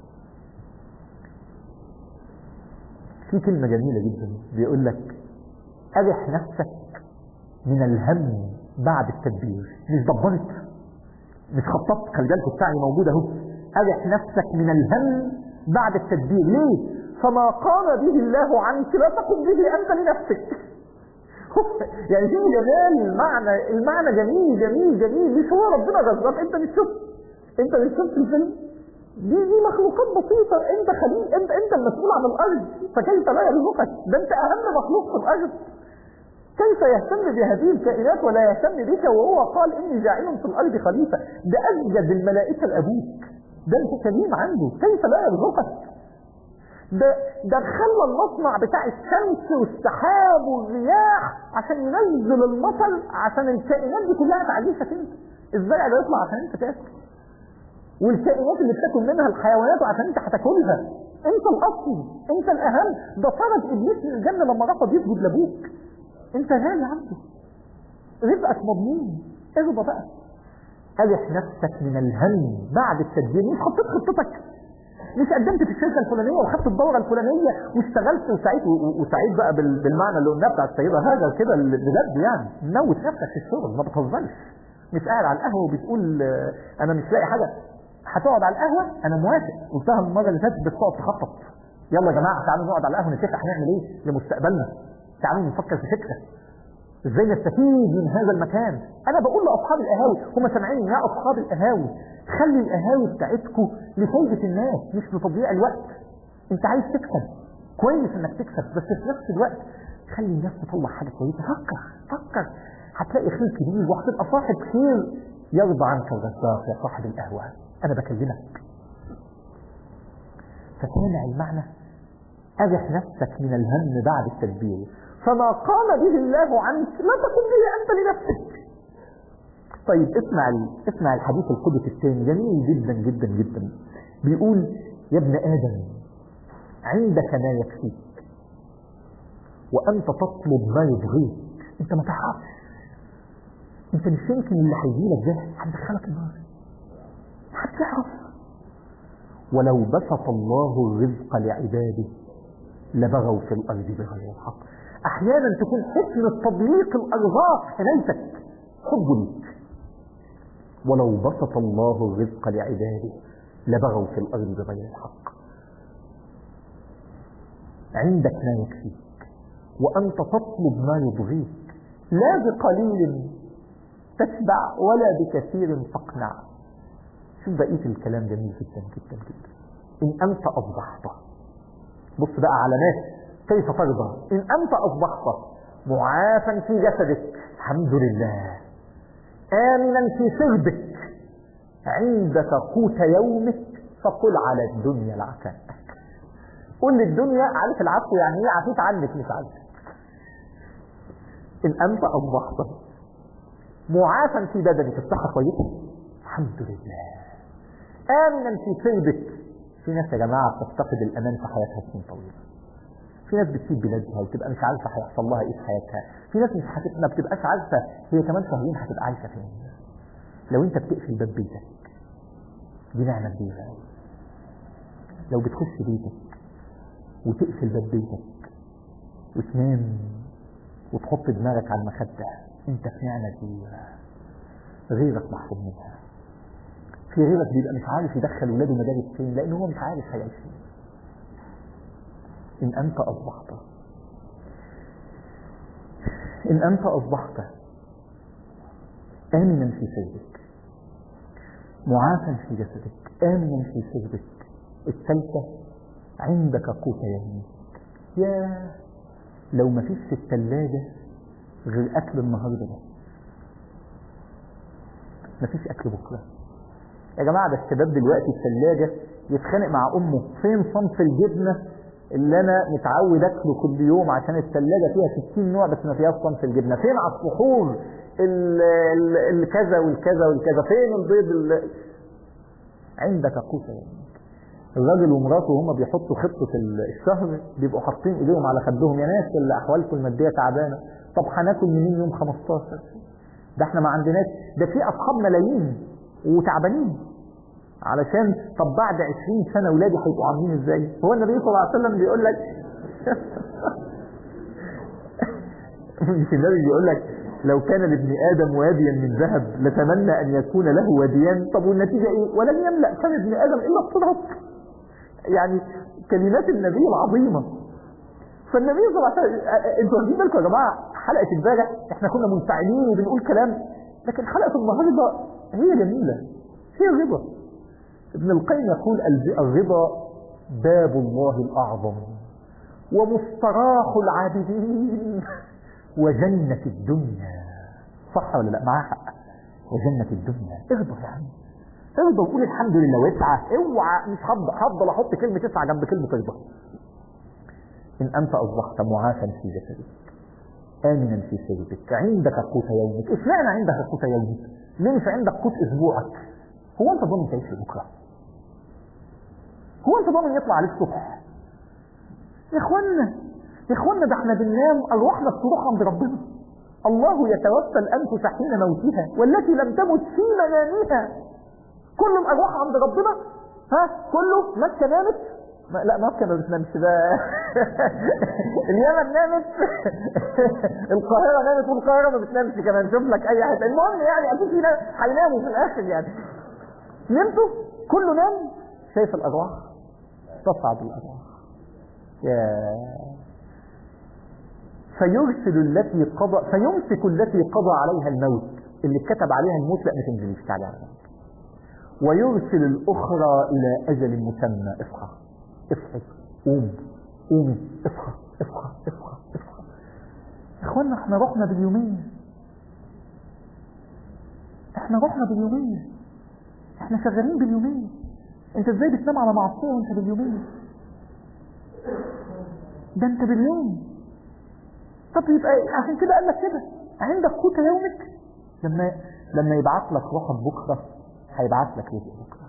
في كلمة جميلة جدا بيقول لك أرح نفسك من الهم بعد التدبير مش دبرت مش خططت خلي بالك السعي موجود اهو أرح نفسك من الهم بعد التدبير ليه؟ فما قام به الله عنك لا تقم به أنت لنفسك يعني في جمال المعنى المعنى جميل جميل جميل مش هو ربنا رزقك انت مش شفت انت مش شفت الفيلم دي دي مخلوقات بسيطة انت خليل انت انت المسؤول عن الارض فكيف لا يرزقك ده انت اهم مخلوق في الارض كيف يهتم بهذه الكائنات ولا يهتم بك وهو قال اني جاعل في الارض خليفة ده اسجد الملائكة لابوك ده انت كريم عنده كيف لا يرزقك ده ده خلى المصنع بتاع الشمس والسحاب والرياح عشان ينزل المطر عشان الكائنات دي كلها تعيشك انت الزرع ده يطلع عشان انت تاكل والكائنات اللي بتاكل منها الحيوانات عشان انت هتاكلها انت الاصل انت الاهم ده طرد ابليس من الجنه لما رفض يسجد لابوك انت غالي عنده رزقك مضمون ارضى بقى ارح نفسك من الهم بعد التدبير مش خطيت خطتك مش قدمت في الشركه الفلانيه وخدت الدوره الفلانيه واشتغلت وسعيت وسعيد بقى بالمعنى اللي قلناه بتاع السيده هاجر كده بجد يعني موت نفسك في الشغل ما بتهزرش مش قاعد على القهوه وبتقول انا مش لاقي حاجه هتقعد على القهوه انا موافق قلتها المره اللي فاتت بس تقعد تخطط يلا يا جماعه تعالوا نقعد على القهوه نتفق هنعمل ايه لمستقبلنا تعالوا نفكر في فكره ازاي نستفيد من هذا المكان انا بقول لاصحاب القهاوي هم سامعين يا اصحاب القهاوي خلي القهاوي بتاعتكم لفايده الناس مش لتضييع الوقت انت عايز تكسب كويس انك تكسب بس في نفس الوقت خلي الناس تطلع حاجه كويسه فكر فكر هتلاقي خير كبير وهتبقى صاحب خير يرضى عنك الرزاق يا صاحب القهوه انا بكلمك فسامع المعنى ارح نفسك من الهم بعد التدبير فما قام به الله عنك لا تقم به انت لنفسك طيب اسمع اسمع الحديث القدس الثاني جميل جدا جدا جدا بيقول يا ابن ادم عندك ما يكفيك وانت تطلب ما يبغيك انت ما تعرفش انت مش يمكن اللي هيجي لك ده هيدخلك النار هتعرف ولو بسط الله الرزق لعباده لبغوا في الارض بغير الحق احيانا تكون حكمة تضييق الارزاق حمايتك حب ليك ولو بسط الله الرزق لعباده لبغوا في الارض بغير الحق عندك ما يكفيك وانت تطلب ما يبغيك لا بقليل تشبع ولا بكثير تقنع شوف بقية الكلام جميل جدا جدا جدا إن أنت أصبحت بص بقى علامات كيف ترضى إن أنت أصبحت معافا في جسدك الحمد لله آمنا في سربك عندك قوت يومك فقل على الدنيا العفاء قل للدنيا عارف العفو يعني ايه عفيت عنك مش عنك ان انت اصبحت معافا في بدنك الصحه كويسه الحمد لله امنا في سربك في ناس يا جماعه بتفتقد الامان في حياتها سنين طويله في ناس بتسيب بلادها وتبقى مش عارفه هيحصل لها ايه في حياتها في ناس مش حت... ما بتبقاش عارفه هي كمان شهرين هتبقى عايشه فين لو انت بتقفل باب بيتك دي نعمه كبيره قوي لو بتخش بيتك وتقفل باب بيتك وتنام وتحط دماغك على المخدة انت في نعمة كبيرة غيرك محروم منها في غيرك بيبقى مش عارف يدخل ولاده مدارس فين لان هو مش عارف هيعيش فين ان انت اصبحت ان انت اصبحت امنا في سيدك معافا في جسدك امنا في سربك الثالثه عندك قوت يومك يا لو ما فيش في الثلاجة غير أكل النهاردة ده ما فيش أكل بكرة يا جماعة ده الشباب دلوقتي الثلاجة يتخانق مع أمه فين صنف الجبنة اللي أنا متعود أكله كل يوم عشان الثلاجة فيها 60 نوع بس ما فيهاش صنف الجبنة فين على السحور ال- ال- الكذا والكذا والكذا فين البيض ال- عندك قوت يومك الراجل ومراته وهم بيحطوا خطة الشهر بيبقوا حاطين ايديهم على خدهم يا ناس اللي احوالكم المادية تعبانة طب هناكل منين يوم 15 ده احنا ما عندناش ده في اصحاب ملايين وتعبانين علشان طب بعد 20 سنة ولادي هيبقوا عاملين ازاي هو النبي صلى الله عليه وسلم بيقول لك مش النبي بيقول لك لو كان لابن ادم واديا من ذهب لتمنى ان يكون له واديان طب والنتيجه ايه ولن يملا كان ابن ادم الا التراب يعني كلمات النبي العظيمه فالنبي صلى الله عليه وسلم انتوا واخدين بالكم يا جماعه حلقه امبارح احنا كنا منفعلين وبنقول كلام لكن حلقه النهارده هي جميله هي الرضا ابن القيم يقول الب- الرضا باب الله الاعظم ومستراح العابدين وجنة الدنيا صح ولا لا معاه حق وجنة الدنيا ارضى يا عم ارضى وقول الحمد لله واسعى اوعى مش هفضل هفضل احط كلمة اسعى جنب كلمة ارضى ان انت اصبحت معافا في جسدك امنا في سربك عندك قوت يومك اشمعنى عندك قوت يومك ليه مش عندك قوت اسبوعك هو انت ضامن تعيش بكره هو انت ضامن يطلع عليك الصبح يا اخوانا يا اخوانا ده احنا بننام ارواحنا بتروح عند ربنا الله يتوفى الانفس حين موتها والتي لم تمت في منامها كل الارواح عند ربنا ها كله مكه نامت ما لا مكه ما بتنامش ده اليمن نامت القاهره نامت والقاهره ما بتنامش كمان شوف لك اي حته المهم يعني اكيد في ناس هيناموا في الاخر يعني نمتوا كله نام شايف الارواح تصعد الارواح يا فيرسل التي قضى فيمسك التي قضى عليها الموت اللي اتكتب عليها الموت لا ما تنزليش تعالى على جنب. ويرسل الأخرى إلى أجل مسمى اصحى اصحى قوم قومي اصحى اصحى اصحى اصحى يا اخوانا احنا رحنا باليومية احنا رحنا باليومية احنا شغالين باليومية انت ازاي بتنام على معصية وانت باليومية ده انت باليوم طب يبقى عشان كده قال لك كده عندك قوت يومك لما لما يبعت لك روحك بكره هيبعت لك رزق بكره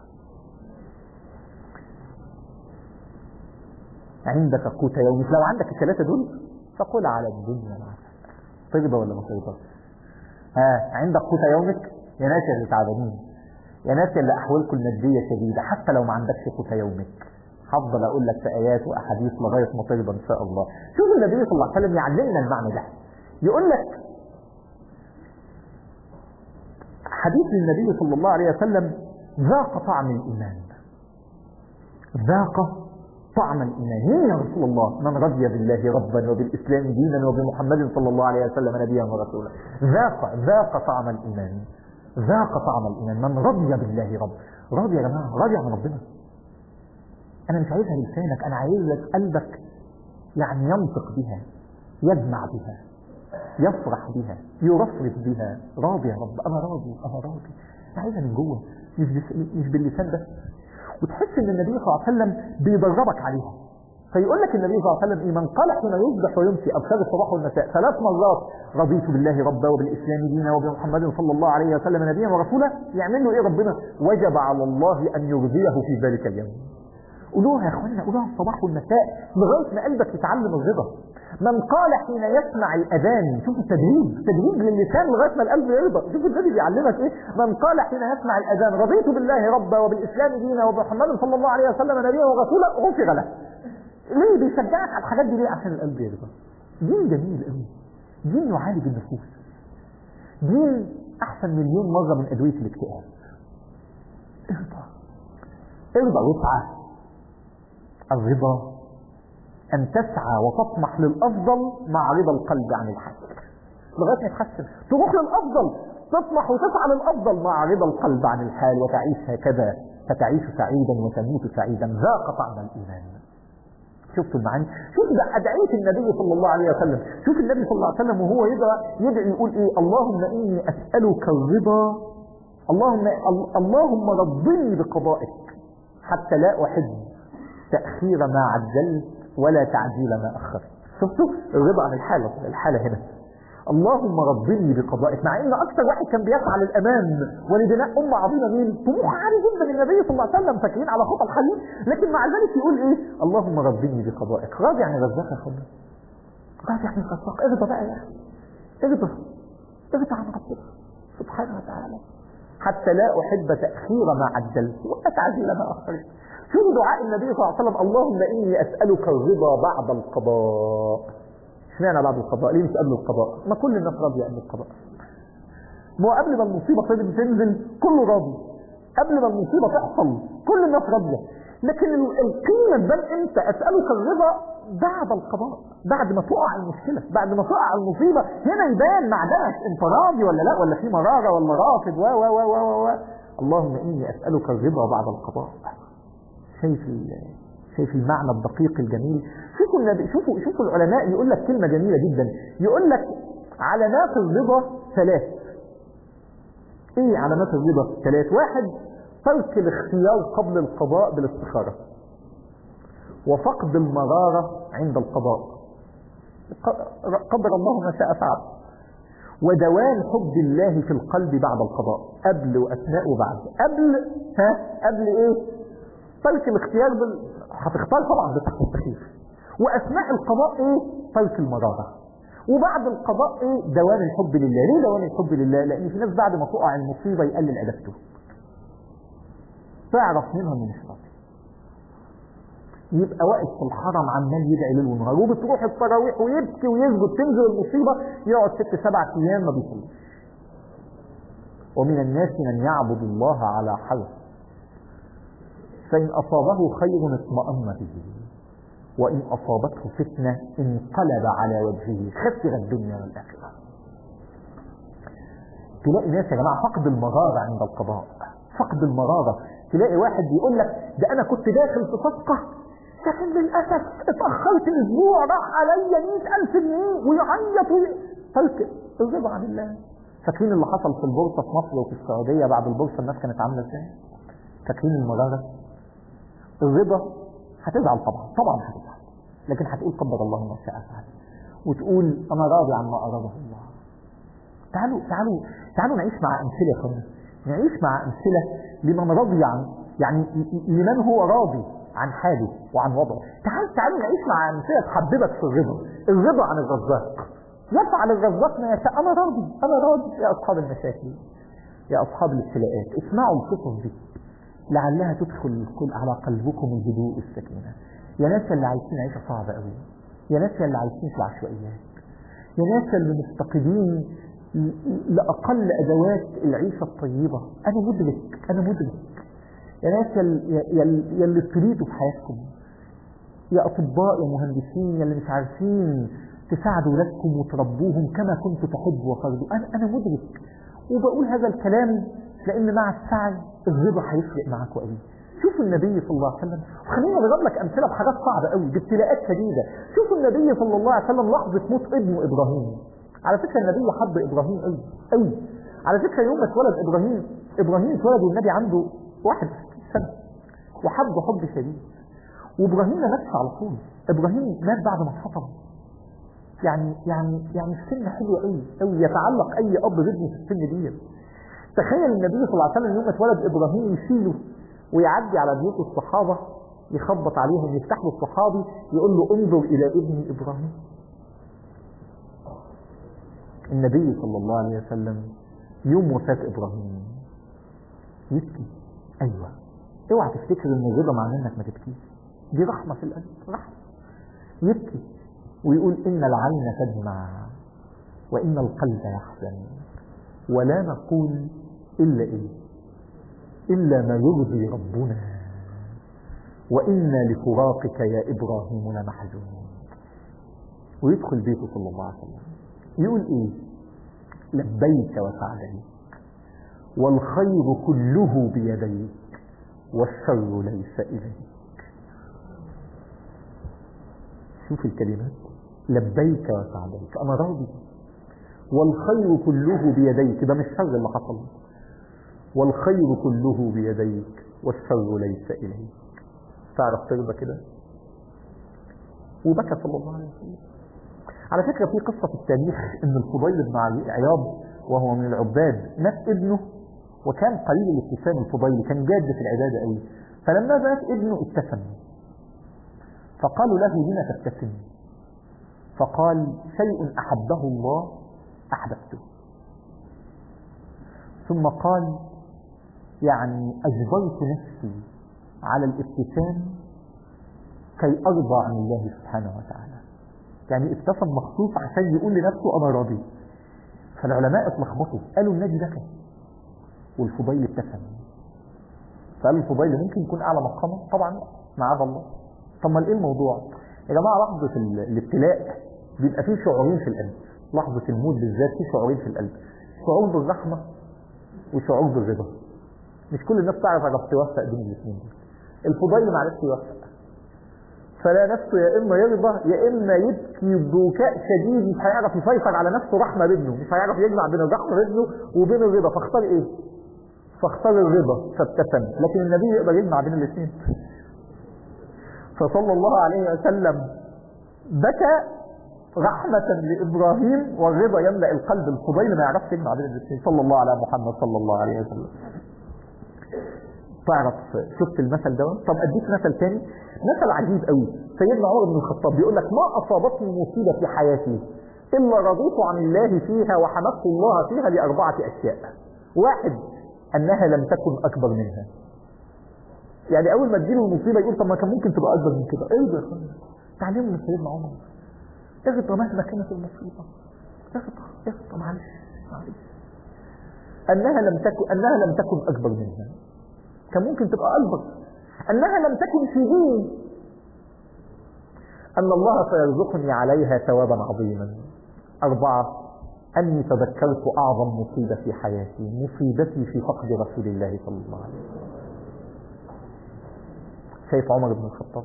عندك قوت يومك لو عندك الثلاثه دول فقل على الدنيا العسل ترضى ولا ما ترضى ها عندك قوت يومك يا ناس اللي تعبانين يا ناس اللي احوالكم الماديه شديده حتى لو ما عندكش قوت يومك هفضل اقول لك في ايات واحاديث لغايه ما ترضى ان شاء الله شوف النبي صلى الله عليه وسلم يعلمنا المعنى ده يقول لك حديث النبي صلى الله عليه وسلم ذاق طعم الايمان ذاق طعم الايمان مين يا رسول الله من رضي بالله ربا وبالاسلام دينا وبمحمد صلى الله عليه وسلم نبيا ورسولا ذاق ذاق طعم الايمان ذاق طعم الايمان من رضي بالله رب راضي يا جماعة راضي عن ربنا أنا مش عايزها لسانك أنا عايزك قلبك يعني ينطق بها يجمع بها يفرح بها يرفرف بها راضي يا رب أنا راضي أنا راضي أنا عايزها من جوه مش بس مش باللسان بس وتحس ان النبي صلى الله عليه وسلم بيدربك عليها فيقول لك النبي صلى الله عليه وسلم ايه من قال حين يصبح ويمسي ابشر الصباح والمساء ثلاث مرات رضيت بالله ربا وبالاسلام دينا وبمحمد صلى الله عليه وسلم نبيا ورسولا يعمل له ايه ربنا وجب على الله ان يرضيه في ذلك اليوم قولوها يا اخوانا قولوها الصباح والمساء لغايه ما قلبك يتعلم الرضا من قال حين يسمع الاذان شوف التدريب تدريب للسان لغايه ما القلب يرضى شوف النبي بيعلمك ايه من قال حين يسمع الاذان رضيت بالله ربا وبالاسلام دينا وبمحمد صلى الله عليه وسلم نبيا ورسولا غفر له ليه بيشجعك على الحاجات دي ليه عشان القلب يرضى دين جميل قوي دين يعالج النفوس دين احسن مليون مره من ادويه الاكتئاب ارضى ارضى واسعى الرضا أن تسعى وتطمح للأفضل مع رضا القلب عن الحال لغاية ما يتحسن تروح للأفضل تطمح وتسعى للأفضل مع رضا القلب عن الحال وتعيش هكذا فتعيش سعيدا وتموت سعيدا ذاق طعم الإيمان شفتوا المعاني شوف ده أدعية النبي صلى الله عليه وسلم شوف النبي صلى الله عليه وسلم وهو يدعى يدعي يقول إيه اللهم إني أسألك الرضا اللهم اللهم رضني بقضائك حتى لا أحب تأخير ما عجلت ولا تعجيل ما أخرت شفتوا الرضا عن الحالة الحالة هنا اللهم رضني بقضائك مع ان اكثر واحد كان بيسعى للامام ولبناء امه عظيمه مين طموح عالي جدا النبي صلى الله عليه وسلم فاكرين على خطى الحديث لكن مع ذلك يقول ايه اللهم رضني بقضائك راضي عن الرزاق يا اخوانا راضي عن الرزاق ارضى بقى يا اخي ارضى ارضى عن ربنا سبحانه وتعالى حتى لا احب تاخير ما عجلت ولا تعجيل ما اخرت شوفوا دعاء النبي صلى الله عليه وسلم اللهم اني اسالك الرضا بعد القضاء اشمعنى بعد القضاء ليه مش قبل القضاء ما كل الناس راضيه قبل القضاء ما هو قبل ما المصيبه تنزل كله راضي قبل ما المصيبه تحصل كل الناس راضيه لكن القيمه تبان امتى اسالك الرضا بعد القضاء بعد ما تقع المشكله بعد ما تقع المصيبه هنا يبان معدنك انت راضي ولا لا ولا في مراره ولا رافض و و و و و اللهم اني اسالك الرضا بعد القضاء شايف شايف المعنى الدقيق الجميل شوفوا النبي شوفوا شوفوا العلماء يقول لك كلمه جميله جدا يقول لك علامات الرضا ثلاث ايه علامات الرضا ثلاث واحد ترك الاختيار قبل القضاء بالاستخاره وفقد المراره عند القضاء قدر الله ما شاء فعل ودوام حب الله في القلب بعد القضاء قبل واثناء وبعد قبل ها قبل ايه ترك الاختيار بال... هتختار طبعا بتحت التخيير واثناء القضاء ايه ترك المراره وبعد القضاء ايه دوام الحب لله ليه دوام الحب لله لان في ناس بعد ما تقع المصيبه يقلل عبادته تعرف منهم من الشيطان يبقى واقف في الحرم عمال يدعي ليل ونهار وبتروح التراويح ويبكي ويسجد تنزل المصيبه يقعد ست سبع ايام ما بيصليش ومن الناس من يعبد الله على حرف فإن أصابه خير اطمأن به وإن أصابته فتنة انقلب على وجهه خسر الدنيا والآخرة تلاقي ناس يا جماعة فقد المرارة عند القضاء فقد المرارة تلاقي واحد بيقول لك ده أنا كنت داخل في صفقة لكن للأسف اتأخرت أسبوع راح عليا 100000 جنيه ويعيط وي... ترك الرضا عن الله فاكرين اللي حصل في البورصة في مصر وفي السعودية بعد البورصة الناس كانت عاملة ازاي؟ فاكرين المرارة؟ الرضا هتزعل طبعا طبعا هتزعل لكن هتقول قدر الله ما شاء فعل وتقول انا راضي عما اراده الله تعالوا تعالوا تعالوا نعيش مع امثله يا اخوانا نعيش مع امثله لمن رضي عن يعني لمن هو راضي عن حاله وعن وضعه تعالوا تعالوا نعيش مع امثله تحببك في الرضا الرضا عن الرزاق يفعل الرزاق ما يشاء انا راضي انا راضي يا اصحاب المشاكل يا اصحاب الابتلاءات اسمعوا القصص دي لعلها تدخل الكل على قلبكم الهدوء والسكينة يا ناس اللي عايشين عيشة صعبة قوي يا ناس اللي عايشين في العشوائيات يا ناس اللي مفتقدين لأقل أدوات العيشة الطيبة أنا مدرك أنا مدرك يا ناس يلي ابتليتوا في حياتكم يا أطباء يا مهندسين يلي مش عارفين تساعدوا ولادكم وتربوهم كما كنتوا تحبوا وترضوا أنا أنا مدرك وبقول هذا الكلام لان مع السعي الرضا هيفرق معاك قوي شوفوا النبي صلى الله عليه وسلم وخلينا نضرب لك امثله بحاجات صعبه قوي بابتلاءات شديده شوفوا النبي صلى الله عليه وسلم لحظه موت ابنه ابراهيم على فكره النبي حب ابراهيم قوي قوي على فكره يوم ما اتولد ابراهيم ابراهيم اتولد والنبي عنده 61 سنه وحبه حب شديد وابراهيم ما ماتش على طول ابراهيم مات بعد ما اتفطم يعني يعني يعني السن حلو قوي قوي يتعلق اي اب بابنه في السن دي تخيل النبي صلى الله عليه وسلم يوم ما اتولد ابراهيم يشيله ويعدي على بيوت الصحابه يخبط عليهم يفتح له الصحابي يقول له انظر الى ابني ابراهيم النبي صلى الله عليه وسلم يوم وفاه ابراهيم يبكي ايوه اوعى تفتكر ان الرضا معناه انك ما تبكيش دي رحمه في القلب رحمه يبكي ويقول ان العين تدمع وان القلب يحزن ولا نقول الا ايه الا ما يرضي ربنا وانا لفراقك يا ابراهيم لمحزونون ويدخل بيته صلى الله عليه وسلم يقول ايه لبيك وسعديك والخير كله بيديك والشر ليس إليك شوف الكلمات لبيك وسعديك أنا راضي والخير كله بيديك ده مش شر اللي حصل والخير كله بيديك والشر ليس إليك تعرف ترضى كده وبكى صلى الله عليه وسلم على فكرة في قصة في التاريخ ان الفضيل بن عياض وهو من العباد مات ابنه وكان قليل الابتسام الفضيل كان جاد في العبادة قوي فلما مات ابنه ابتسم فقالوا له لما تبتسم فقال شيء أحبه الله أحببته ثم قال يعني أجبرت نفسي على الابتسام كي أرضى عن الله سبحانه وتعالى يعني ابتسم مخصوص عشان يقول لنفسه أنا راضي فالعلماء اتلخبطوا قالوا النبي بكى والفضيل ابتسم فقال الفضيل ممكن يكون اعلى مقاما طبعا لا معاذ الله طب ما ايه الموضوع يا جماعه لحظه الابتلاء بيبقى فيه شعورين في القلب لحظه الموت بالذات فيه شعورين في القلب شعور بالرحمه وشعور بالرضا مش كل الناس تعرف عرف توفق بين الاثنين دول الفضيل ما عرفش يوفق فلا نفسه يا اما يرضى يا اما يبكي بكاء شديد مش هيعرف يسيطر على نفسه رحمه بابنه مش هيعرف يجمع بين الرحمه بابنه وبين الرضا فاختار ايه؟ فاختار الرضا فابتسم لكن النبي يقدر يجمع بين الاثنين فصلى الله عليه وسلم بكى رحمة لإبراهيم والرضا يملأ القلب الفضيل ما يعرفش يجمع بين الاثنين صلى الله على محمد صلى الله عليه وسلم تعرف شفت المثل ده طب اديك مثل تاني مثل عجيب قوي سيدنا عمر بن الخطاب بيقول لك ما اصابتني مصيبه في حياتي الا رضيت عن الله فيها وحمدت الله فيها لاربعه اشياء واحد انها لم تكن اكبر منها يعني اول ما تجيله المصيبه يقول طب ما كان ممكن تبقى اكبر من كده ارضى يا اخوانا تعليم من سيدنا عمر ارضى مهما كانت المصيبه ارضى ارضى معلش معلش انها لم تكن انها لم تكن اكبر منها كان ممكن تبقى اكبر انها لم تكن في دين ان الله سيرزقني عليها ثوابا عظيما اربعه اني تذكرت اعظم مصيبه في حياتي مصيبتي في فقد رسول الله صلى الله عليه وسلم شايف عمر بن الخطاب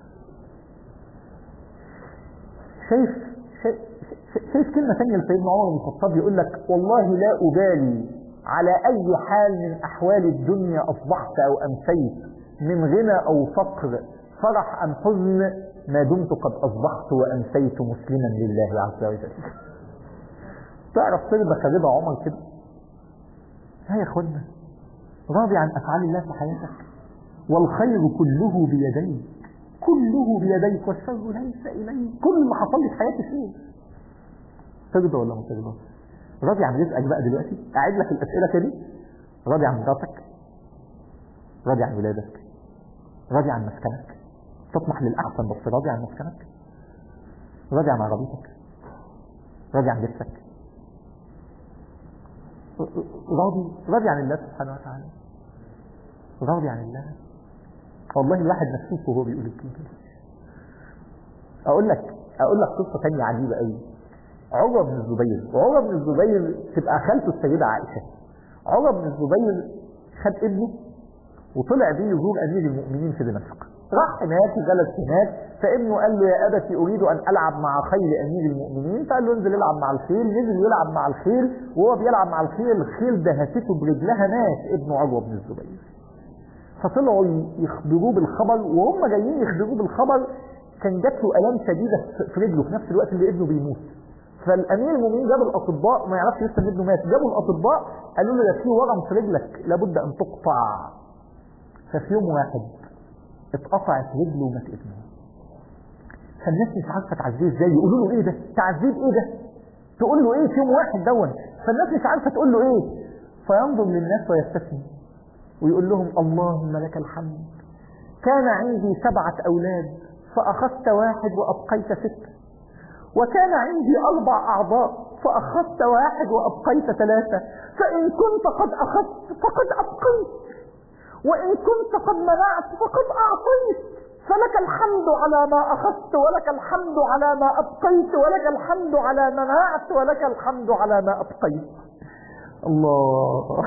شايف شايف, شايف كلمة ثانية لسيدنا عمر بن الخطاب يقول لك والله لا أبالي على أي حال من أحوال الدنيا أصبحت أو أمسيت من غنى أو فقر فرح أم حزن ما دمت قد أصبحت وأمسيت مسلما لله عز وجل تعرف ترضى كرضا عمر كده ها يا اخوانا راضي عن أفعال الله في حياتك والخير كله بيديك كله بيديك والشر ليس إليك كل ما حصل لي في حياتي خير ترضى ولا ما ترضى راضي عن رزقك بقى دلوقتي أعيد لك الأسئلة تاني راضي عن مراتك راضي عن ولادك راضي عن مسكنك تطمح للأحسن بس راضي عن مسكنك راضي عن عربيتك راضي عن لبسك راضي راضي عن الله سبحانه وتعالى راضي عن الله والله الواحد مكسوف وهو بيقول الكلمة دي اقول لك اقول لك قصه ثانيه عجيبه قوي عروه بن الزبير وعروه بن الزبير تبقى خالته السيده عائشه عروة بن الزبير خد ابنه وطلع بيه يزور امير المؤمنين في دمشق راح هناك جلس هناك فابنه قال له يا ابتي اريد ان العب مع خيل امير المؤمنين فقال له انزل العب مع الخيل نزل يلعب مع الخيل وهو بيلعب مع الخيل الخيل دهسته برجلها مات ابنه عروه بن الزبير فطلعوا يخبروه بالخبر وهم جايين يخبروه بالخبر كان جات له الام شديده في رجله في نفس الوقت اللي ابنه بيموت فالامير المؤمنين جاب الاطباء ما يعرفش لسه ان ابنه مات جابوا الاطباء قالوا له ده في ورم في رجلك لابد ان تقطع ففي يوم واحد اتقطعت رجله ومات ابنه فالناس مش عارفه تعزيه ازاي يقولوا له ايه ده تعزيه ايه ده تقول له ايه في يوم واحد دون فالناس مش عارفه تقول له ايه فينظر للناس ويستثني ويقول لهم اللهم لك الحمد كان عندي سبعة أولاد فأخذت واحد وأبقيت ستة وكان عندي أربع أعضاء فأخذت واحد وأبقيت ثلاثة فإن كنت قد أخذت فقد أبقيت وإن كنت قد منعت فقد أعطيت فلك الحمد على ما أخذت ولك الحمد على ما أبقيت ولك الحمد على ما منعت ولك الحمد على ما أبقيت الله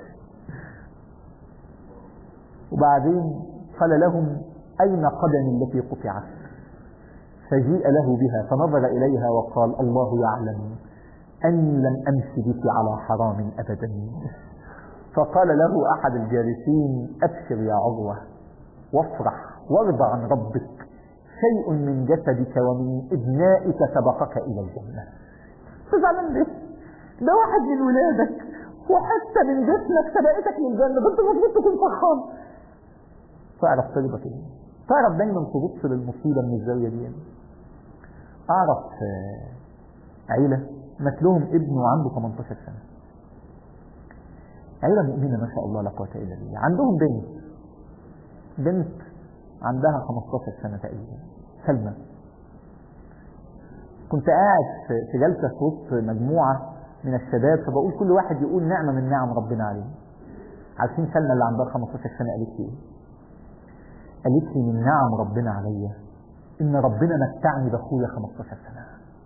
وبعدين قال لهم أين قدمي التي قطعت فجيء له بها فنظر إليها وقال الله يعلم أني لم أمشي بك على حرام أبدا فقال له أحد الجالسين أبشر يا عروة وافرح وارضى عن ربك شيء من جسدك ومن ابنائك سبقك إلى الجنة تزعلان ليه؟ ده واحد من ولادك وحتى من جسمك سبقتك للجنة ده انت المفروض تكون فرحان تعرف ترضى كده تعرف دايما تبص للمصيبة من الزاوية دي أعرف عيلة مات لهم ابن وعنده 18 سنة عيلة مؤمنة ما شاء الله لا قوة إلا بالله عندهم بنت بنت عندها 15 سنة تقريبا سلمى كنت قاعد في جلسة في وسط مجموعة من الشباب فبقول كل واحد يقول نعمة من نعم ربنا عليه عارفين سلمى اللي عندها 15 سنة قالت لي ايه؟ قالت لي من نعم ربنا عليا ان ربنا متعني باخويا 15 سنة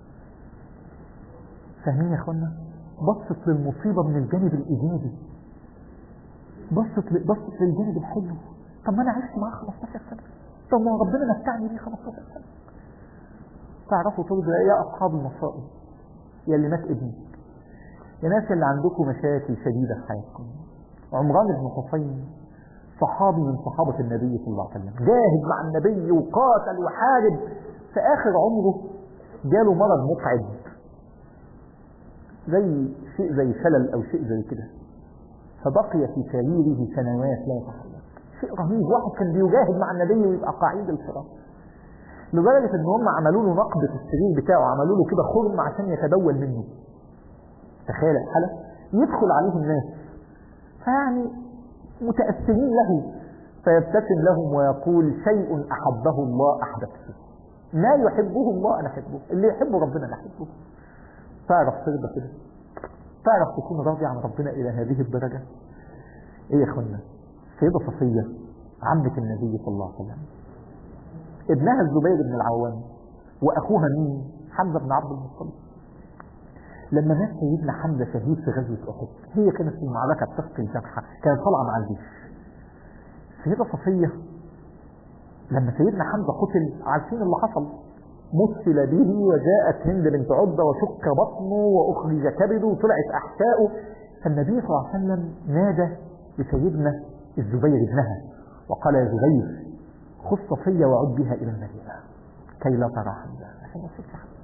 فاهمين يا اخوانا بصت للمصيبة من الجانب الايجابي بصت بصت للجانب الحلو طب ما انا عشت معاه 15 سنة طب ما ربنا متعني بيه 15 سنة تعرفوا ترضوا يا اصحاب المصائب يا اللي مات ابنك يا ناس اللي عندكم مشاكل شديدة في حياتكم عمران بن حسين صحابي من صحابة النبي صلى الله عليه وسلم جاهد مع النبي وقاتل وحارب في آخر عمره جاله مرض مقعد زي شيء زي شلل أو شيء زي كده فبقي في سريره سنوات لا يتحرك شيء رهيب واحد كان بيجاهد مع النبي ويبقى قاعد الفراش لدرجة ان هم عملوا له نقب في السرير بتاعه عملوا له كده خرم عشان يتبول منه تخيل الحالة يدخل عليه الناس فيعني متأثرين له فيبتسم لهم ويقول شيء أحبه الله أحببته ما يحبه الله أنا أحبه اللي يحبه ربنا أنا أحبه تعرف ترضى كده تعرف تكون راضي عن ربنا إلى هذه الدرجة إيه يا أخوانا سيدة صفية عمة النبي صلى الله عليه وسلم ابنها الزبير بن العوام وأخوها مين حمزة بن عبد المطلب لما مات سيدنا حمزة شهيد في غزوة أحد هي كانت في المعركة بتسقي الجبحة كانت طالعة مع الجيش سيدة صفية لما سيدنا حمزة قتل عارفين اللي حصل مثل به وجاءت هند بنت عتبة وشق بطنه وأخرج كبده وطلعت أحشاؤه فالنبي صلى الله عليه وسلم نادى لسيدنا الزبير ابنها وقال يا زبير خذ صفية وعد بها إلى المدينة كي لا ترى حمزة عشان ما تشوفش حمزة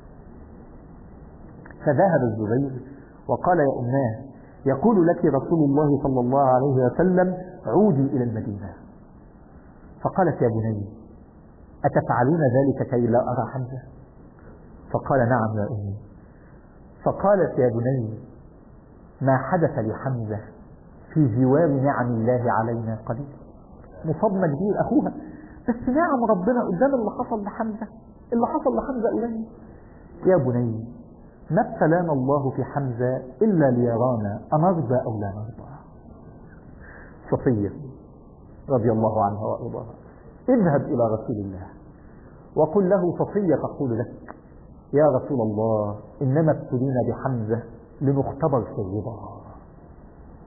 فذهب الزبير وقال يا أماه يقول لك رسول الله صلى الله عليه وسلم عودي إلى المدينة فقالت يا بني أتفعلون ذلك كي لا أرى حمزة فقال نعم يا أمي فقالت يا بني ما حدث لحمزة في جوار نعم الله علينا قليل مصابنا كبير أخوها بس نعم ربنا قدام اللي حصل لحمزة اللي حصل لحمزة قليل يا بني ما ابتلانا الله في حمزة إلا ليرانا أنرضى أو لا نرضى صفية رضي الله عنها وأرضاها اذهب إلى رسول الله وقل له صفية تقول لك يا رسول الله إنما ابتلينا بحمزة لنختبر في الرضا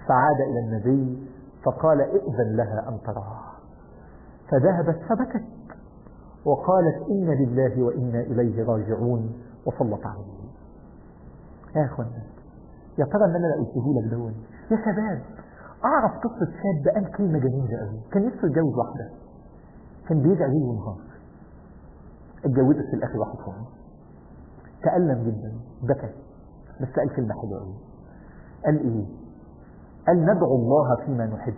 فعاد إلى النبي فقال ائذن لها أن تراه فذهبت فبكت وقالت إن لله وإنا إليه راجعون وصلت عليه يا أخوانا يا ترى ان انا قلته لك دون يا شباب اعرف قصه شاب قال كلمه جميله قوي كان نفسه يتجوز واحده كان بيدعي ليل ونهار اتجوزت في الاخر واحد فيهم تألم جدا بكى بس قال كلمه حلوه قوي قال ايه؟ قال ندعو الله فيما نحب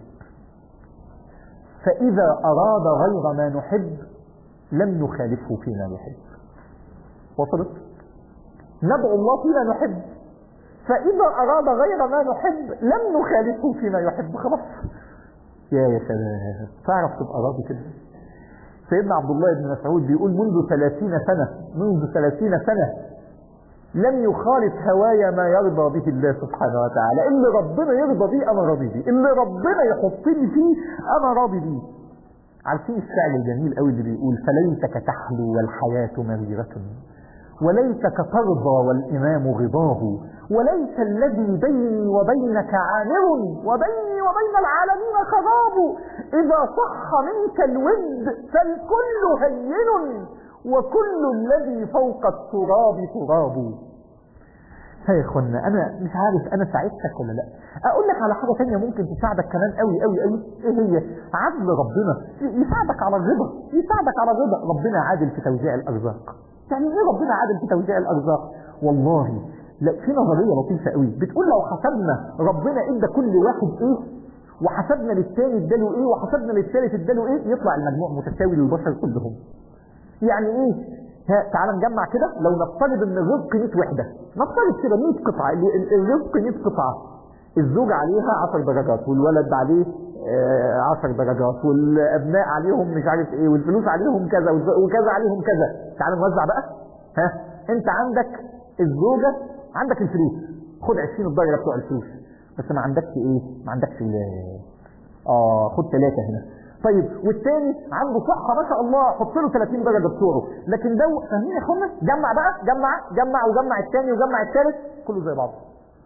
فإذا أراد غير ما نحب لم نخالفه فيما نحب وصلت؟ ندعو الله فيما نحب فإذا أراد غير ما نحب لم نخالفه فيما يحب خلاص يا يا سلام تعرف تبقى راضي كده سيدنا عبد الله بن مسعود بيقول منذ ثلاثين سنة منذ ثلاثين سنة لم يخالف هوايا ما يرضى به الله سبحانه وتعالى اللي ربنا يرضى بيه أنا راضي بيه اللي ربنا يحطني فيه أنا راضي بيه عارفين الشعر الجميل قوي اللي بيقول فليتك تحلو والحياة مريرة وليتك ترضى والإمام غضاه وليس الذي بيني وبينك عامر وبيني وبين العالمين خراب إذا صح منك الود فالكل هين وكل الذي فوق التراب تراب يا اخوانا انا مش عارف انا ساعدتك ولا لا اقول لك على حاجه ثانيه ممكن تساعدك كمان قوي قوي قوي ايه هي عدل ربنا يساعدك على الرضا يساعدك على الرضا ربنا عادل في توزيع الارزاق يعني ايه ربنا عادل في توزيع الارزاق والله لا في نظريه لطيفه قوي بتقول لو حسبنا ربنا ادى كل واحد ايه وحسبنا للثاني اداله ايه وحسبنا للثالث اداله ايه يطلع المجموع متساوي للبشر كلهم يعني ايه ها تعال نجمع كده لو نفترض ان الرزق 100 وحده نفترض كده 100 قطعه الرزق 100 قطعه الزوج عليها 10 درجات والولد عليه 10 درجات والابناء عليهم مش عارف ايه والفلوس عليهم كذا وكذا عليهم كذا تعال نوزع بقى ها انت عندك الزوجه عندك الفلوس خد 20 الدرجه بتوع الفلوس بس ما عندكش ايه ما عندكش اه خد ثلاثه هنا طيب والتاني عنده صحة ما شاء الله حط له 30 درجة بتوعه لكن ده فاهمين يا اخوانا جمع بقى جمع جمع وجمع الثاني وجمع الثالث كله زي بعضه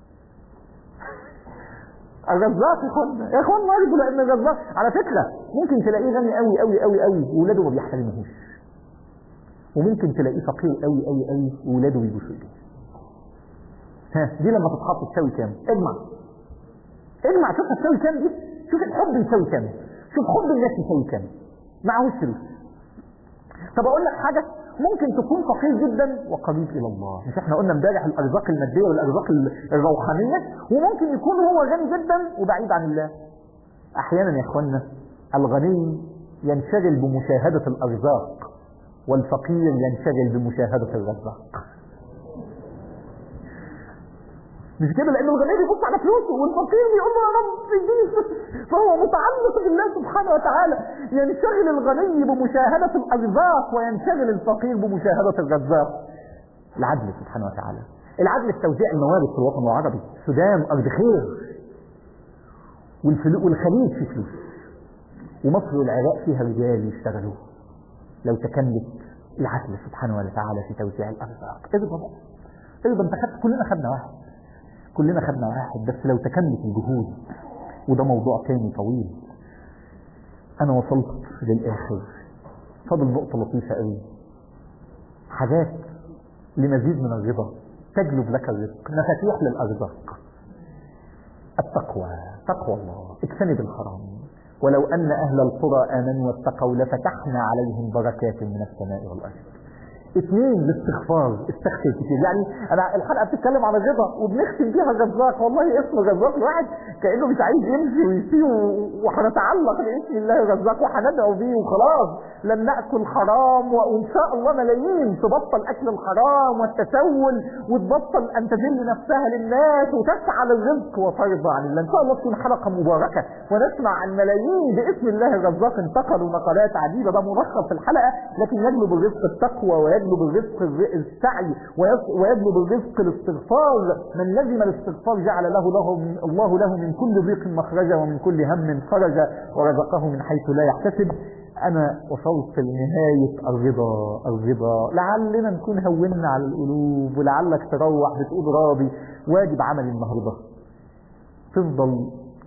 الرزاق يا اخوانا يا اخوانا ارجو لان الرزاق على فكرة ممكن تلاقيه غني قوي قوي قوي قوي وولاده ما بيحترموهوش وممكن تلاقيه فقير قوي قوي قوي وولاده بيبوسوا ايديه ها دي لما تتحط تساوي كام اجمع اجمع شوف هتساوي كام دي شوف الحب يساوي كام شوف حب الناس يساوي كام معهوش فلوس طب اقول لك حاجه ممكن تكون فقير جدا وقريب الى الله مش احنا قلنا امبارح الارزاق الماديه والارزاق الروحانيه وممكن يكون هو غني جدا وبعيد عن الله احيانا يا اخوانا الغني ينشغل بمشاهده الارزاق والفقير ينشغل بمشاهده الرزاق مش كده لان الغني بيبص على فلوسه والفقير بيقول له يا رب اديني فهو متعلق بالله سبحانه وتعالى ينشغل الغني بمشاهدة الأرزاق وينشغل الفقير بمشاهدة الرزاق العدل سبحانه وتعالى العدل في توزيع الموارد في الوطن العربي السودان أرض خير والخليج فيه فلوس ومصر والعراق فيها رجال يشتغلوا لو تكملت العدل سبحانه وتعالى في توزيع الأرزاق ارضى ارضى انت خدت كلنا خدنا واحد كلنا خدنا واحد بس لو تكملت الجهود وده موضوع تاني طويل انا وصلت للاخر فاضل نقطة لطيفة قوي حاجات لمزيد من الرضا تجلب لك الرزق مفاتيح للارزاق التقوى تقوى الله اجتنب الحرام ولو ان اهل القرى امنوا واتقوا لفتحنا عليهم بركات من السماء والارض اثنين الاستغفار استغفر كتير يعني انا الحلقه بتتكلم عن الرضا وبنختم بيها الرزاق والله اسم الرزاق الواحد كانه مش عايز يمشي ويسيب وهنتعلق باسم الله الرزاق وهندعو بيه وخلاص لن ناكل حرام وان شاء الله ملايين تبطل اكل الحرام والتسول وتبطل ان تذل نفسها للناس وتسعى للرزق وترضى عن الله ان شاء الله تكون حلقه مباركه ونسمع عن ملايين باسم الله الرزاق انتقلوا نقلات عجيبه ده ملخص في الحلقه لكن يجلب الرزق التقوى ويجلب ويجلب الرزق السعي ويجلب الرزق الاستغفار من لزم الاستغفار جعل له له الله له من كل ضيق مخرجا ومن كل هم فرجا ورزقه من حيث لا يحتسب انا وصلت لنهاية الرضا الرضا لعلنا نكون هونا على القلوب ولعلك تروح بتقول راضي واجب عمل النهارده تفضل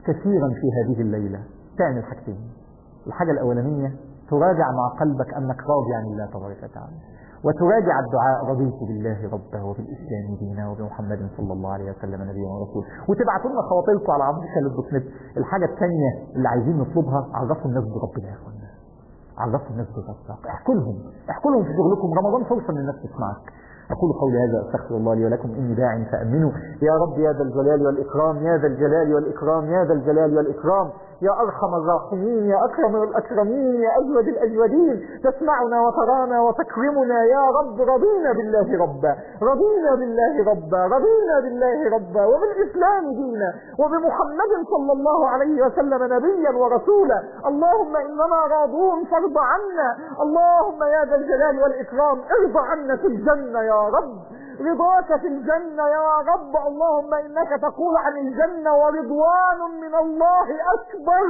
كثيرا في هذه الليلة تعمل حاجتين الحاجة الأولانية تراجع مع قلبك أنك راضي عن الله تبارك وتعالى وتراجع الدعاء رضيت بالله ربا وبالإسلام دينا وبمحمد صلى الله عليه وسلم نبيا ورسولا وتبعتوا لنا خواطركم على عبد دوت نت الحاجة الثانية اللي عايزين نطلبها عرفوا الناس بربنا يا اخوانا عرفوا الناس بربك احكوا لهم احكوا لهم في شغلكم رمضان فرصة ان الناس تسمعك أقول قولي هذا أستغفر الله لي ولكم إني داع فأمنوا يا رب يا ذا الجلال والإكرام يا ذا الجلال والإكرام يا ذا الجلال والإكرام يا أرحم الراحمين يا أكرم الأكرمين يا أجود الأجودين تسمعنا وترانا وتكرمنا يا رب رضينا بالله ربا رضينا بالله ربا رضينا بالله ربا وبالإسلام دينا وبمحمد صلى الله عليه وسلم نبيا ورسولا اللهم إننا راضون فارض عنا اللهم يا ذا الجلال والإكرام ارضى عنا في الجنة يا رب رضاك في الجنة يا رب اللهم إنك تقول عن الجنة ورضوان من الله أكبر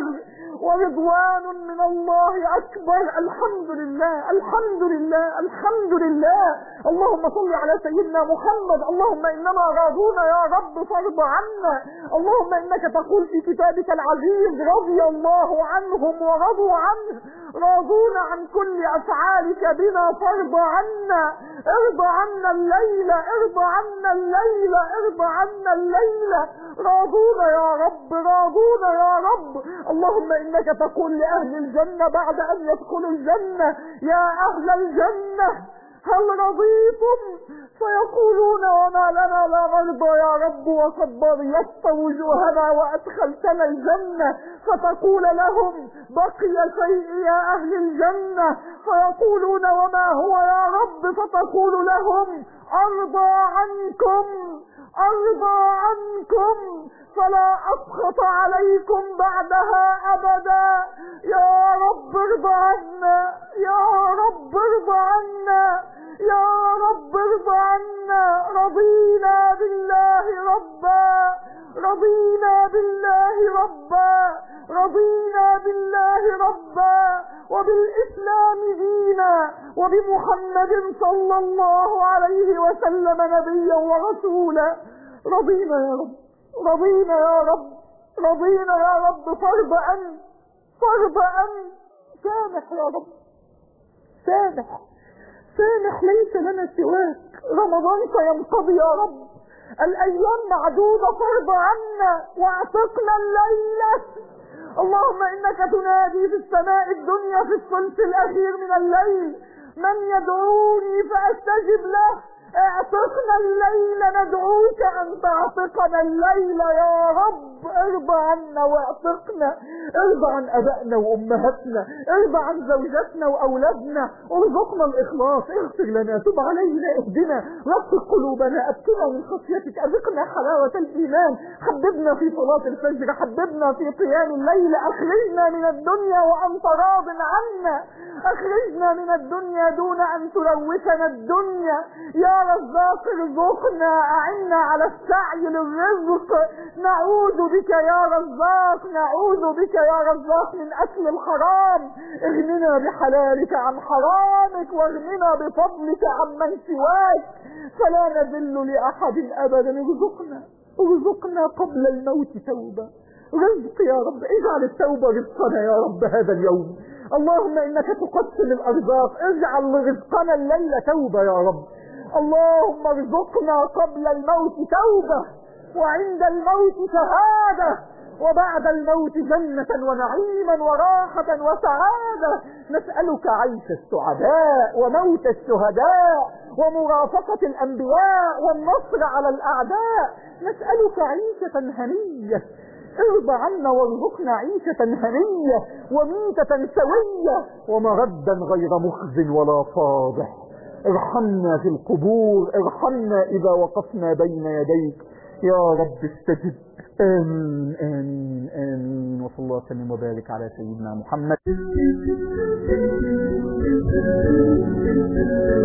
ورضوان من الله أكبر الحمد لله الحمد لله الحمد لله اللهم صل على سيدنا محمد اللهم إننا راضون يا رب فارض عنا اللهم إنك تقول في كتابك العزيز رضي الله عنهم ورضوا عنه راضون عن كل أفعالك بنا فارض عنا ارضى عنا الليلة ارضى عنا الليلة ارضى عنا الليلة راضون يا رب راضون يا رب اللهم إنك تقول لأهل الجنة بعد أن يدخلوا الجنة يا أهل الجنة هل رضيتم فيقولون وما لنا لا نرضى يا رب وقد بيضت وجوهنا وأدخلتنا الجنة فتقول لهم بقي شيء يا أهل الجنة فيقولون وما هو يا رب فتقول لهم أرضى عنكم أرضى عنكم فلا أسخط عليكم بعدها أبدا يا رب ارضى عنا يا رب ارضى عنا يا رب ارضى عنا رضينا بالله ربا رضينا بالله ربا رضينا بالله ربا وبالإسلام دينا وبمحمد صلى الله عليه وسلم نبيا ورسولا رضينا يا رب رضينا يا رب رضينا يا رب فرض أن فرض أن سامح يا رب سامح سامح ليس لنا سواك رمضان سينقضي يا رب الأيام معدودة فرض عنا واعتقنا الليلة اللهم إنك تنادي في السماء الدنيا في الثلث الأخير من الليل من يدعوني فأستجب له اعتقنا الليل ندعوك ان تعتقنا الليل يا رب ارضى عنا واعتقنا ارضى عن ابائنا وامهاتنا ارضى عن زوجاتنا واولادنا ارزقنا الاخلاص اغفر لنا تب علينا اهدنا رفق قلوبنا ابكنا من خشيتك اذقنا حلاوة الايمان حببنا في صلاة الفجر حببنا في قيام الليل اخرجنا من الدنيا وانت راض عنا اخرجنا من الدنيا دون ان تلوثنا الدنيا يا رزاق ارزقنا اعنا على السعي للرزق نعوذ بك يا رزاق نعوذ بك يا رزاق من اكل الحرام اغننا بحلالك عن حرامك واغننا بفضلك عمن سواك فلا نذل لاحد ابدا ارزقنا ارزقنا قبل الموت توبه رزق يا رب اجعل التوبة رزقنا يا رب هذا اليوم اللهم انك تقسم الارزاق اجعل رزقنا الليلة توبة يا رب اللهم ارزقنا قبل الموت توبة وعند الموت شهادة وبعد الموت جنة ونعيما وراحة وسعادة نسألك عيش السعداء وموت الشهداء ومرافقة الأنبياء والنصر على الأعداء نسألك عيشة هنية ارضى عنا وارزقنا عيشة هنية وميتة سوية ومردا غير مخز ولا فاضح ارحمنا في القبور ارحمنا إذا وقفنا بين يديك يا رب استجب آمين آمين آمين وصلى الله وسلم وبارك على سيدنا محمد